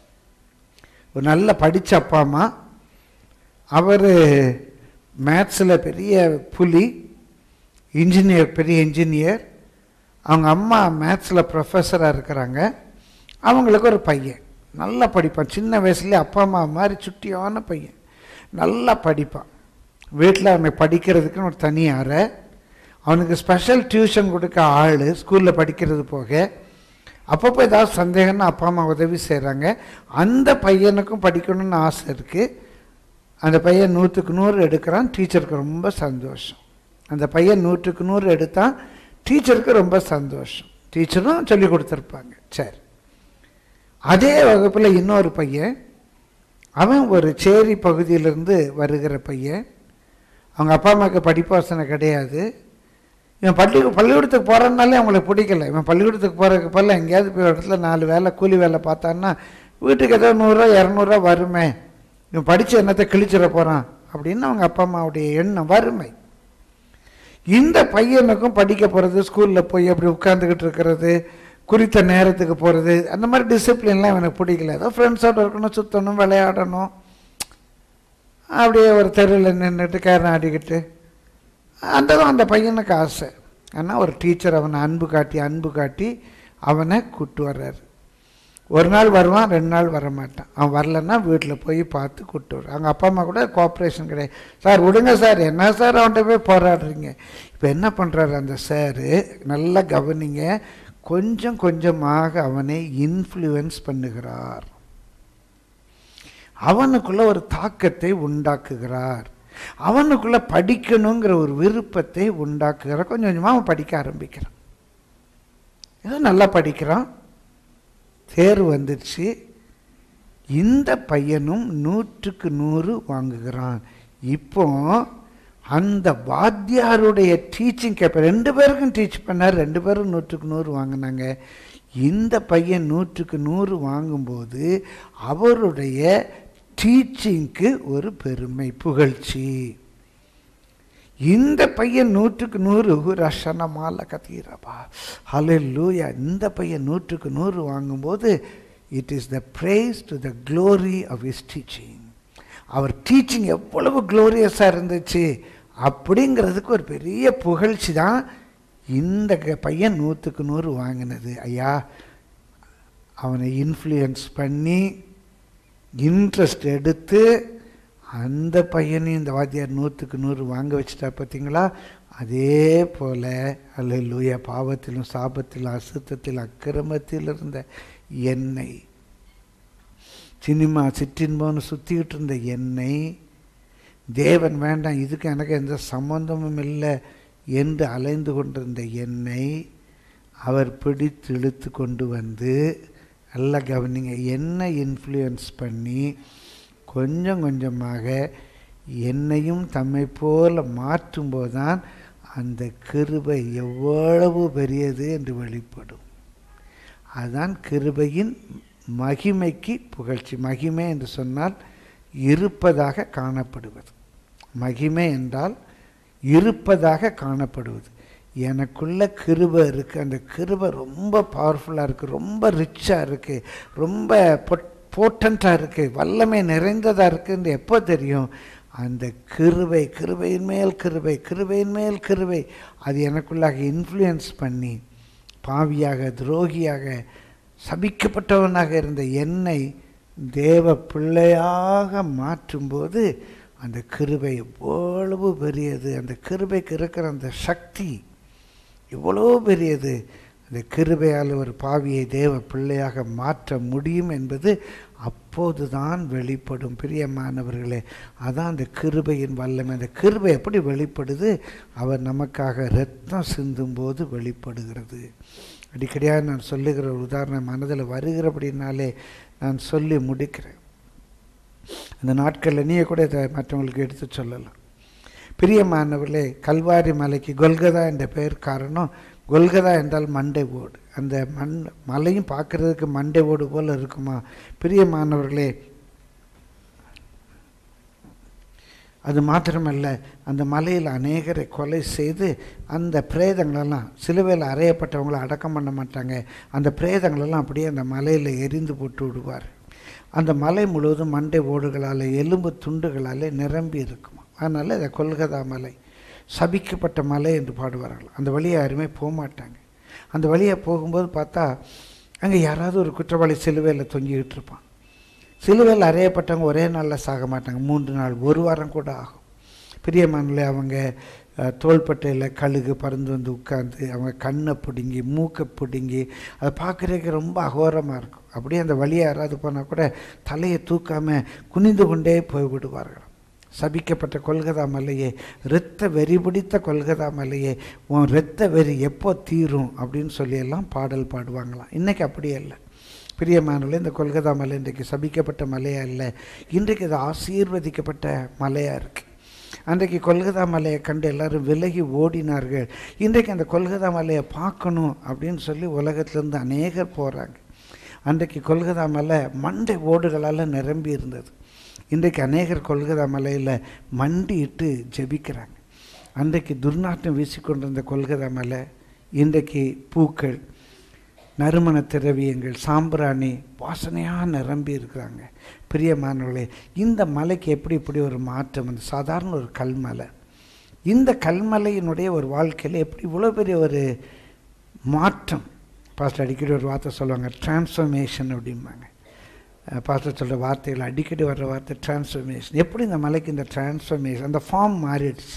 ஒரு நல்ல படித்த அப்பா அம்மா அவர் மேத்ஸில் பெரிய புலி இன்ஜினியர் பெரிய இன்ஜினியர் அவங்க அம்மா மேத்ஸில் ப்ரொஃபஸராக இருக்கிறாங்க அவங்களுக்கு ஒரு பையன் நல்லா படிப்பான் சின்ன வயசுலேயே அப்பா அம்மா மாதிரி சுட்டியான பையன் நல்லா படிப்பான் வீட்டில் அவனை படிக்கிறதுக்குன்னு ஒரு தனி அறை அவனுக்கு ஸ்பெஷல் டியூஷன் கொடுக்க ஆள் ஸ்கூலில் படிக்கிறது போக அப்பப்போ ஏதாவது சந்தேகம்னா அப்பா அம்மா உதவி செய்கிறாங்க அந்த பையனுக்கும் படிக்கணும்னு ஆசை இருக்குது அந்த பையன் நூற்றுக்கு நூறு எடுக்கிறான் டீச்சருக்கு ரொம்ப சந்தோஷம் அந்த பையன் நூற்றுக்கு நூறு எடுத்தான் டீச்சருக்கு ரொம்ப சந்தோஷம் டீச்சரும் சொல்லி கொடுத்துருப்பாங்க சரி அதே வகுப்பில் இன்னொரு பையன் அவன் ஒரு சேரி பகுதியிலேருந்து வருகிற பையன் அவங்க அப்பா அம்மாவுக்கு படிப்பு வசனை கிடையாது இவன் பள்ளி பள்ளிக்கூடத்துக்கு போகிறதுனாலே அவங்களுக்கு பிடிக்கல இவன் பள்ளிக்கூடத்துக்கு போகிறதுக்கு பதில் எங்கேயாவது போய் ஒரு இடத்துல நாலு வேலை கூலி வேலை பார்த்தான்னா வீட்டுக்கு ஏதோ நூறுரூவா இரநூறுவா வருமே இவன் படித்து என்னத்தை கிழிச்சிட போகிறான் அப்படின்னு அவங்க அப்பா அம்மாவுடைய எண்ணம் வறுமை இந்த பையனுக்கும் படிக்க போகிறது ஸ்கூலில் போய் அப்படி உட்காந்துக்கிட்டு இருக்கிறது குறித்த நேரத்துக்கு போகிறது அந்த மாதிரி டிசிப்ளின்லாம் எனக்கு பிடிக்கல ஏதோ ஃப்ரெண்ட்ஸோடு இருக்கணும் சுற்றணும் விளையாடணும் அப்படியே ஒரு தெருவில் நின்றுட்டு கேரம் ஆடிக்கிட்டு அந்த தான் அந்த பையனுக்கு ஆசை ஆனால் ஒரு டீச்சர் அவனை அன்பு காட்டி அன்பு காட்டி அவனை கூட்டு வர்றாரு ஒரு நாள் வருவான் ரெண்டு நாள் வர மாட்டான் அவன் வரலன்னா வீட்டில் போய் பார்த்து கூப்பிட்டு வர்றான் அவங்க அப்பா அம்மா கூட கோஆப்ரேஷன் கிடையாது சார் விடுங்க சார் என்ன சார் அவன்கிட்ட போய் போராடுறீங்க இப்போ என்ன பண்ணுறாரு அந்த சாரு நல்லா கவனிங்க கொஞ்சம் கொஞ்சமாக அவனை இன்ஃப்ளூயன்ஸ் பண்ணுகிறார் அவனுக்குள்ள ஒரு தாக்கத்தை உண்டாக்குகிறார் அவனுக்குள்ள படிக்கணுங்கிற ஒரு விருப்பத்தை உண்டாக்குகிறார் கொஞ்சம் கொஞ்சமாக அவன் படிக்க ஆரம்பிக்கிறான் ஏதோ நல்லா படிக்கிறான் தேர்வு வந்துடுச்சு இந்த பையனும் நூற்றுக்கு நூறு வாங்குகிறான் இப்போ அந்த வாத்தியாருடைய டீச்சிங் கேப்ப ரெண்டு பேருக்கும் டீச் பண்ணார் ரெண்டு பேரும் நூற்றுக்கு நூறு வாங்கினாங்க இந்த பையன் நூற்றுக்கு நூறு வாங்கும்போது அவருடைய டீச்சிங்க்கு ஒரு பெருமை புகழ்ச்சி இந்த பையன் நூற்றுக்கு நூறு ரஷனமால கத்தீரப்பா ஹலே லூயா இந்த பையன் நூற்றுக்கு நூறு வாங்கும்போது it is the prize to the glory of his teaching அவர் டீச்சிங் எவ்வளவு க்ளோரியஸாக இருந்துச்சு அப்படிங்கிறதுக்கு ஒரு பெரிய புகழ்ச்சி தான் இந்த க- பையன் நூற்றுக்கு நூறு வாங்கினது ஐயா அவனை இன்ஃப்ளூயன்ஸ் பண்ணி இன்ட்ரெஸ்ட் எடுத்து அந்த பையனையும் இந்த வாத்தியார் நூற்றுக்கு நூறு வாங்க வச்சுட்டா பார்த்தீங்களா அதே போல் அல்ல லூயா பாவத்திலும் சாபத்திலும் அசுத்தத்திலும் அக்கிரமத்தில் இருந்த என்னை சினிமா சிற்றின்பம்னு சுற்றிக்கிட்டு இருந்த என்னை தேவன் வேண்டாம் இதுக்கு எனக்கு எந்த சம்பந்தமும் இல்லை என்று அலைந்து கொண்டிருந்த என்னை அவர் பிடித்து இழுத்து கொண்டு வந்து நல்லா கவனிங்க என்ன இன்ஃப்ளூயன்ஸ் பண்ணி கொஞ்சம் கொஞ்சமாக என்னையும் தம்மை போல மாற்றும்போது தான் அந்த கிருபை எவ்வளவு பெரியது என்று வெளிப்படும் அதுதான் கிருபையின் மகிமைக்கு புகழ்ச்சி மகிமை என்று சொன்னால் இருப்பதாக காணப்படுவது மகிமை என்றால் இருப்பதாக காணப்படுவது எனக்குள்ள கிருபை இருக்குது அந்த கிருபை ரொம்ப பவர்ஃபுல்லாக இருக்குது ரொம்ப ரிச்சாக இருக்குது ரொம்ப போட்டண்ட்டாக இருக்குது வல்லமை நிறைந்ததாக இருக்குன்னு எப்போ தெரியும் அந்த கிருபை கிருபையின் மேல் கிருபை கிருபையின் மேல் கிருபை அது எனக்குள்ளாக இன்ஃப்ளூயன்ஸ் பண்ணி பாவியாக துரோகியாக சபிக்கப்பட்டவனாக இருந்த என்னை தேவ பிள்ளையாக மாற்றும்போது அந்த கிருபை எவ்வளவு பெரியது அந்த கிருபைக்கு இருக்கிற அந்த சக்தி எவ்வளோ பெரியது அந்த கிருபையால் ஒரு பாவியை தேவ பிள்ளையாக மாற்ற முடியும் என்பது அப்போது தான் வெளிப்படும் பிரியமானவர்களே அதான் அந்த கிருபையின் வல்லமை அந்த கிருபை எப்படி வெளிப்படுது அவர் நமக்காக ரத்தம் சிந்தும்போது வெளிப்படுகிறது அடிக்கடியாக நான் சொல்லுகிற ஒரு உதாரணம் மனதில் வருகிறபடினாலே நான் சொல்லி முடிக்கிறேன் அந்த நாட்களில் நீயே கூட இதை மற்றவங்களுக்கு எடுத்து சொல்லலாம் பிரியமானவர்களே கல்வாரி மலைக்கு கொல்கதா என்ற பெயர் காரணம் கொல்கதா என்றால் மண்டை ஓடு அந்த மண் மலையும் பார்க்குறதுக்கு மண்டை ஓடு போல் இருக்குமா பிரியமானவர்களே அது மாத்திரமல்ல அந்த மலையில் அநேகரை கொலை செய்து அந்த பிரேதங்களெல்லாம் சிலுவையில் அறையப்பட்டவங்களை அடக்கம் பண்ண மாட்டாங்க அந்த பிரேதங்களெல்லாம் அப்படியே அந்த மலையில் எரிந்து போட்டு விடுவார் அந்த மலை முழுவதும் மண்டை ஓடுகளால் எலும்பு துண்டுகளால் நிரம்பி இருக்குமா அதனால் இதை கொல்கதா மலை சபிக்கப்பட்ட மலை என்று பாடுவார்கள் அந்த வழியை யாருமே போக மாட்டாங்க அந்த வழியை போகும்போது பார்த்தா அங்கே யாராவது ஒரு குற்றவாளி சிலுவையில் தொங்கிக்கிட்டு இருப்பான் சிலுவையில் அறையப்பட்டவங்க ஒரே நாளில் சாக மாட்டாங்க மூன்று நாள் ஒரு வாரம் கூட ஆகும் பிரியமானில் அவங்க தோள்பட்டையில் கழுகு பறந்து வந்து உட்காந்து அவங்க கண்ணை பிடுங்கி மூக்கை பிடுங்கி அதை பார்க்குறதுக்கு ரொம்ப அகோரமாக இருக்கும் அப்படியே அந்த வழியை யாராவது போனால் கூட தலையை தூக்காமல் குனிந்து கொண்டே போய் விடுவார்கள் சபிக்கப்பட்ட கொல்கதா மலையே இரத்த வெறி பிடித்த கொல்கதா மலையே உன் இரத்த வெறி எப்போ தீரும் அப்படின்னு சொல்லியெல்லாம் பாடல் பாடுவாங்களாம் இன்றைக்கி அப்படியே இல்லை பிரியமானவர்களே இந்த கொல்கத்தா மலை இன்றைக்கு சபிக்கப்பட்ட மலையாக இல்லை இன்றைக்கு இது ஆசீர்வதிக்கப்பட்ட மலையாக இருக்குது அன்றைக்கு கொல்கத்தா மலையை கண்டு எல்லாரும் விலகி ஓடினார்கள் இன்றைக்கு அந்த கொல்கத்தா மலையை பார்க்கணும் அப்படின்னு சொல்லி உலகத்திலேருந்து அநேகர் போகிறாங்க அன்றைக்கு கொல்கத்தா மலை மண்டை ஓடுகளால் நிரம்பி இருந்தது இன்றைக்கு அநேகர் கொல்கத்தா மலையில் மண்டிட்டு ஜெபிக்கிறாங்க அன்றைக்கு துர்நாற்றம் வீசிக்கொண்டிருந்த கொல்கத்தா மலை இன்றைக்கு பூக்கள் நறுமண திரவியங்கள் சாம்பிராணி வாசனையாக நிரம்பி இருக்கிறாங்க பிரியமானவர்களே இந்த மலைக்கு எப்படி இப்படி ஒரு மாற்றம் வந்து சாதாரண ஒரு கல்மலை இந்த கல்மலையினுடைய ஒரு வாழ்க்கையில் எப்படி இவ்வளோ பெரிய ஒரு மாற்றம் பாஸ்டர் அடிக்கடி ஒரு வார்த்தை சொல்லுவாங்க டிரான்ஸ்ஃபர்மேஷன் அப்படிம்பாங்க பாஸ்டர் சொல்கிற வார்த்தைகள் அடிக்கடி வர்ற வார்த்தை டிரான்ஸ்ஃபர்மேஷன் எப்படி இந்த மலைக்கு இந்த டிரான்ஸ்ஃபர்மேஷன் அந்த ஃபார்ம் மாறிடுச்சு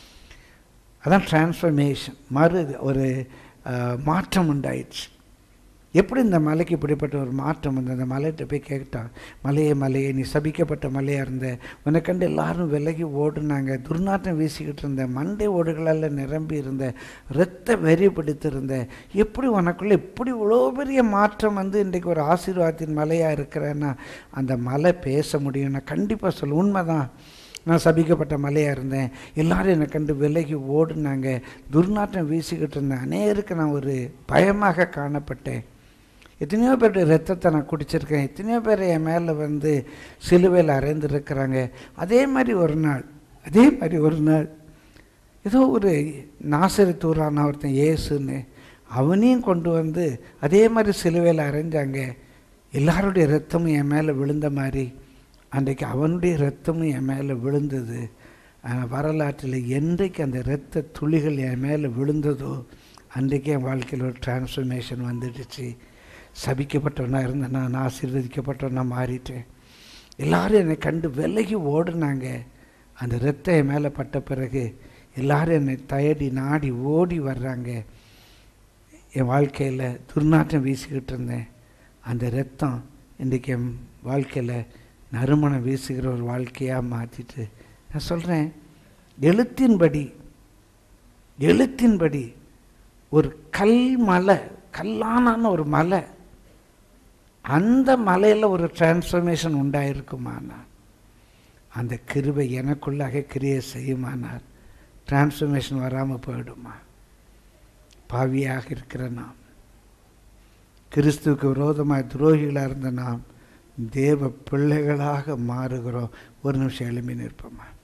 அதான் டிரான்ஸ்ஃபர்மேஷன் மறு ஒரு மாற்றம் உண்டாயிடுச்சு எப்படி இந்த மலைக்கு இப்படிப்பட்ட ஒரு மாற்றம் வந்து அந்த மலைகிட்ட போய் கேட்டான் மலையே மலையே நீ சபிக்கப்பட்ட மலையாக இருந்த உனக்கண்டு எல்லாரும் விலகி ஓடுனாங்க துர்நாற்றம் வீசிக்கிட்டு இருந்த மண்டை ஓடுகளால் நிரம்பி இருந்த இரத்த வெறி பிடித்திருந்த எப்படி உனக்குள்ளே இப்படி இவ்வளோ பெரிய மாற்றம் வந்து இன்றைக்கு ஒரு ஆசீர்வாதத்தின் மலையாக இருக்கிறேன்னா அந்த மலை பேச முடியும் நான் கண்டிப்பாக சொல்ல உண்மைதான் நான் சபிக்கப்பட்ட மலையாக இருந்தேன் எல்லாரும் என்னை கண்டு விலகி ஓடுனாங்க துர்நாற்றம் வீசிக்கிட்டு இருந்தேன் அநேருக்கு நான் ஒரு பயமாக காணப்பட்டேன் எத்தனையோ பேருடைய ரத்தத்தை நான் குடிச்சிருக்கேன் எத்தனையோ பேர் என் மேலே வந்து சிலுவையில் அறைந்திருக்கிறாங்க அதே மாதிரி ஒரு நாள் அதே மாதிரி ஒரு நாள் ஏதோ ஒரு நாசரித்தூரான ஒருத்தன் ஏசுன்னு அவனையும் கொண்டு வந்து அதே மாதிரி சிலுவையில் அரைஞ்சாங்க எல்லாருடைய ரத்தமும் என் மேலே விழுந்த மாதிரி அன்றைக்கு அவனுடைய ரத்தமும் என் மேலே விழுந்தது வரலாற்றில் என்றைக்கு அந்த இரத்த துளிகள் என் மேலே விழுந்ததோ அன்றைக்கு என் வாழ்க்கையில் ஒரு டிரான்ஸ்ஃபர்மேஷன் வந்துடுச்சு சபிக்கப்பட்டவனாக இருந்தேன் நான் ஆசீர்வதிக்கப்பட்டவனாக மாறிட்டேன் எல்லாரும் என்னை கண்டு விலகி ஓடுனாங்க அந்த ரத்தம் என் மேலே பட்ட பிறகு எல்லாரும் என்னை தயடி நாடி ஓடி வர்றாங்க என் வாழ்க்கையில் துர்நாற்றம் வீசிக்கிட்டு இருந்தேன் அந்த ரத்தம் இன்றைக்கு என் வாழ்க்கையில் நறுமணம் வீசுகிற ஒரு வாழ்க்கையாக மாற்றிட்டு நான் சொல்கிறேன் எழுத்தின்படி எழுத்தின்படி ஒரு கல் மலை கல்லான ஒரு மலை அந்த மலையில் ஒரு டிரான்ஸ்ஃபர்மேஷன் உண்டாயிருக்குமானார் அந்த கிருபை எனக்குள்ளாக கிரியை செய்யுமானார் டிரான்ஸ்ஃபர்மேஷன் வராமல் போயிடுமா பாவியாக இருக்கிற நாம் கிறிஸ்துவுக்கு விரோதமாக துரோகிகளாக இருந்த நாம் தேவ பிள்ளைகளாக மாறுகிறோம் ஒரு நிமிஷம் எழுப்பி நிற்போமா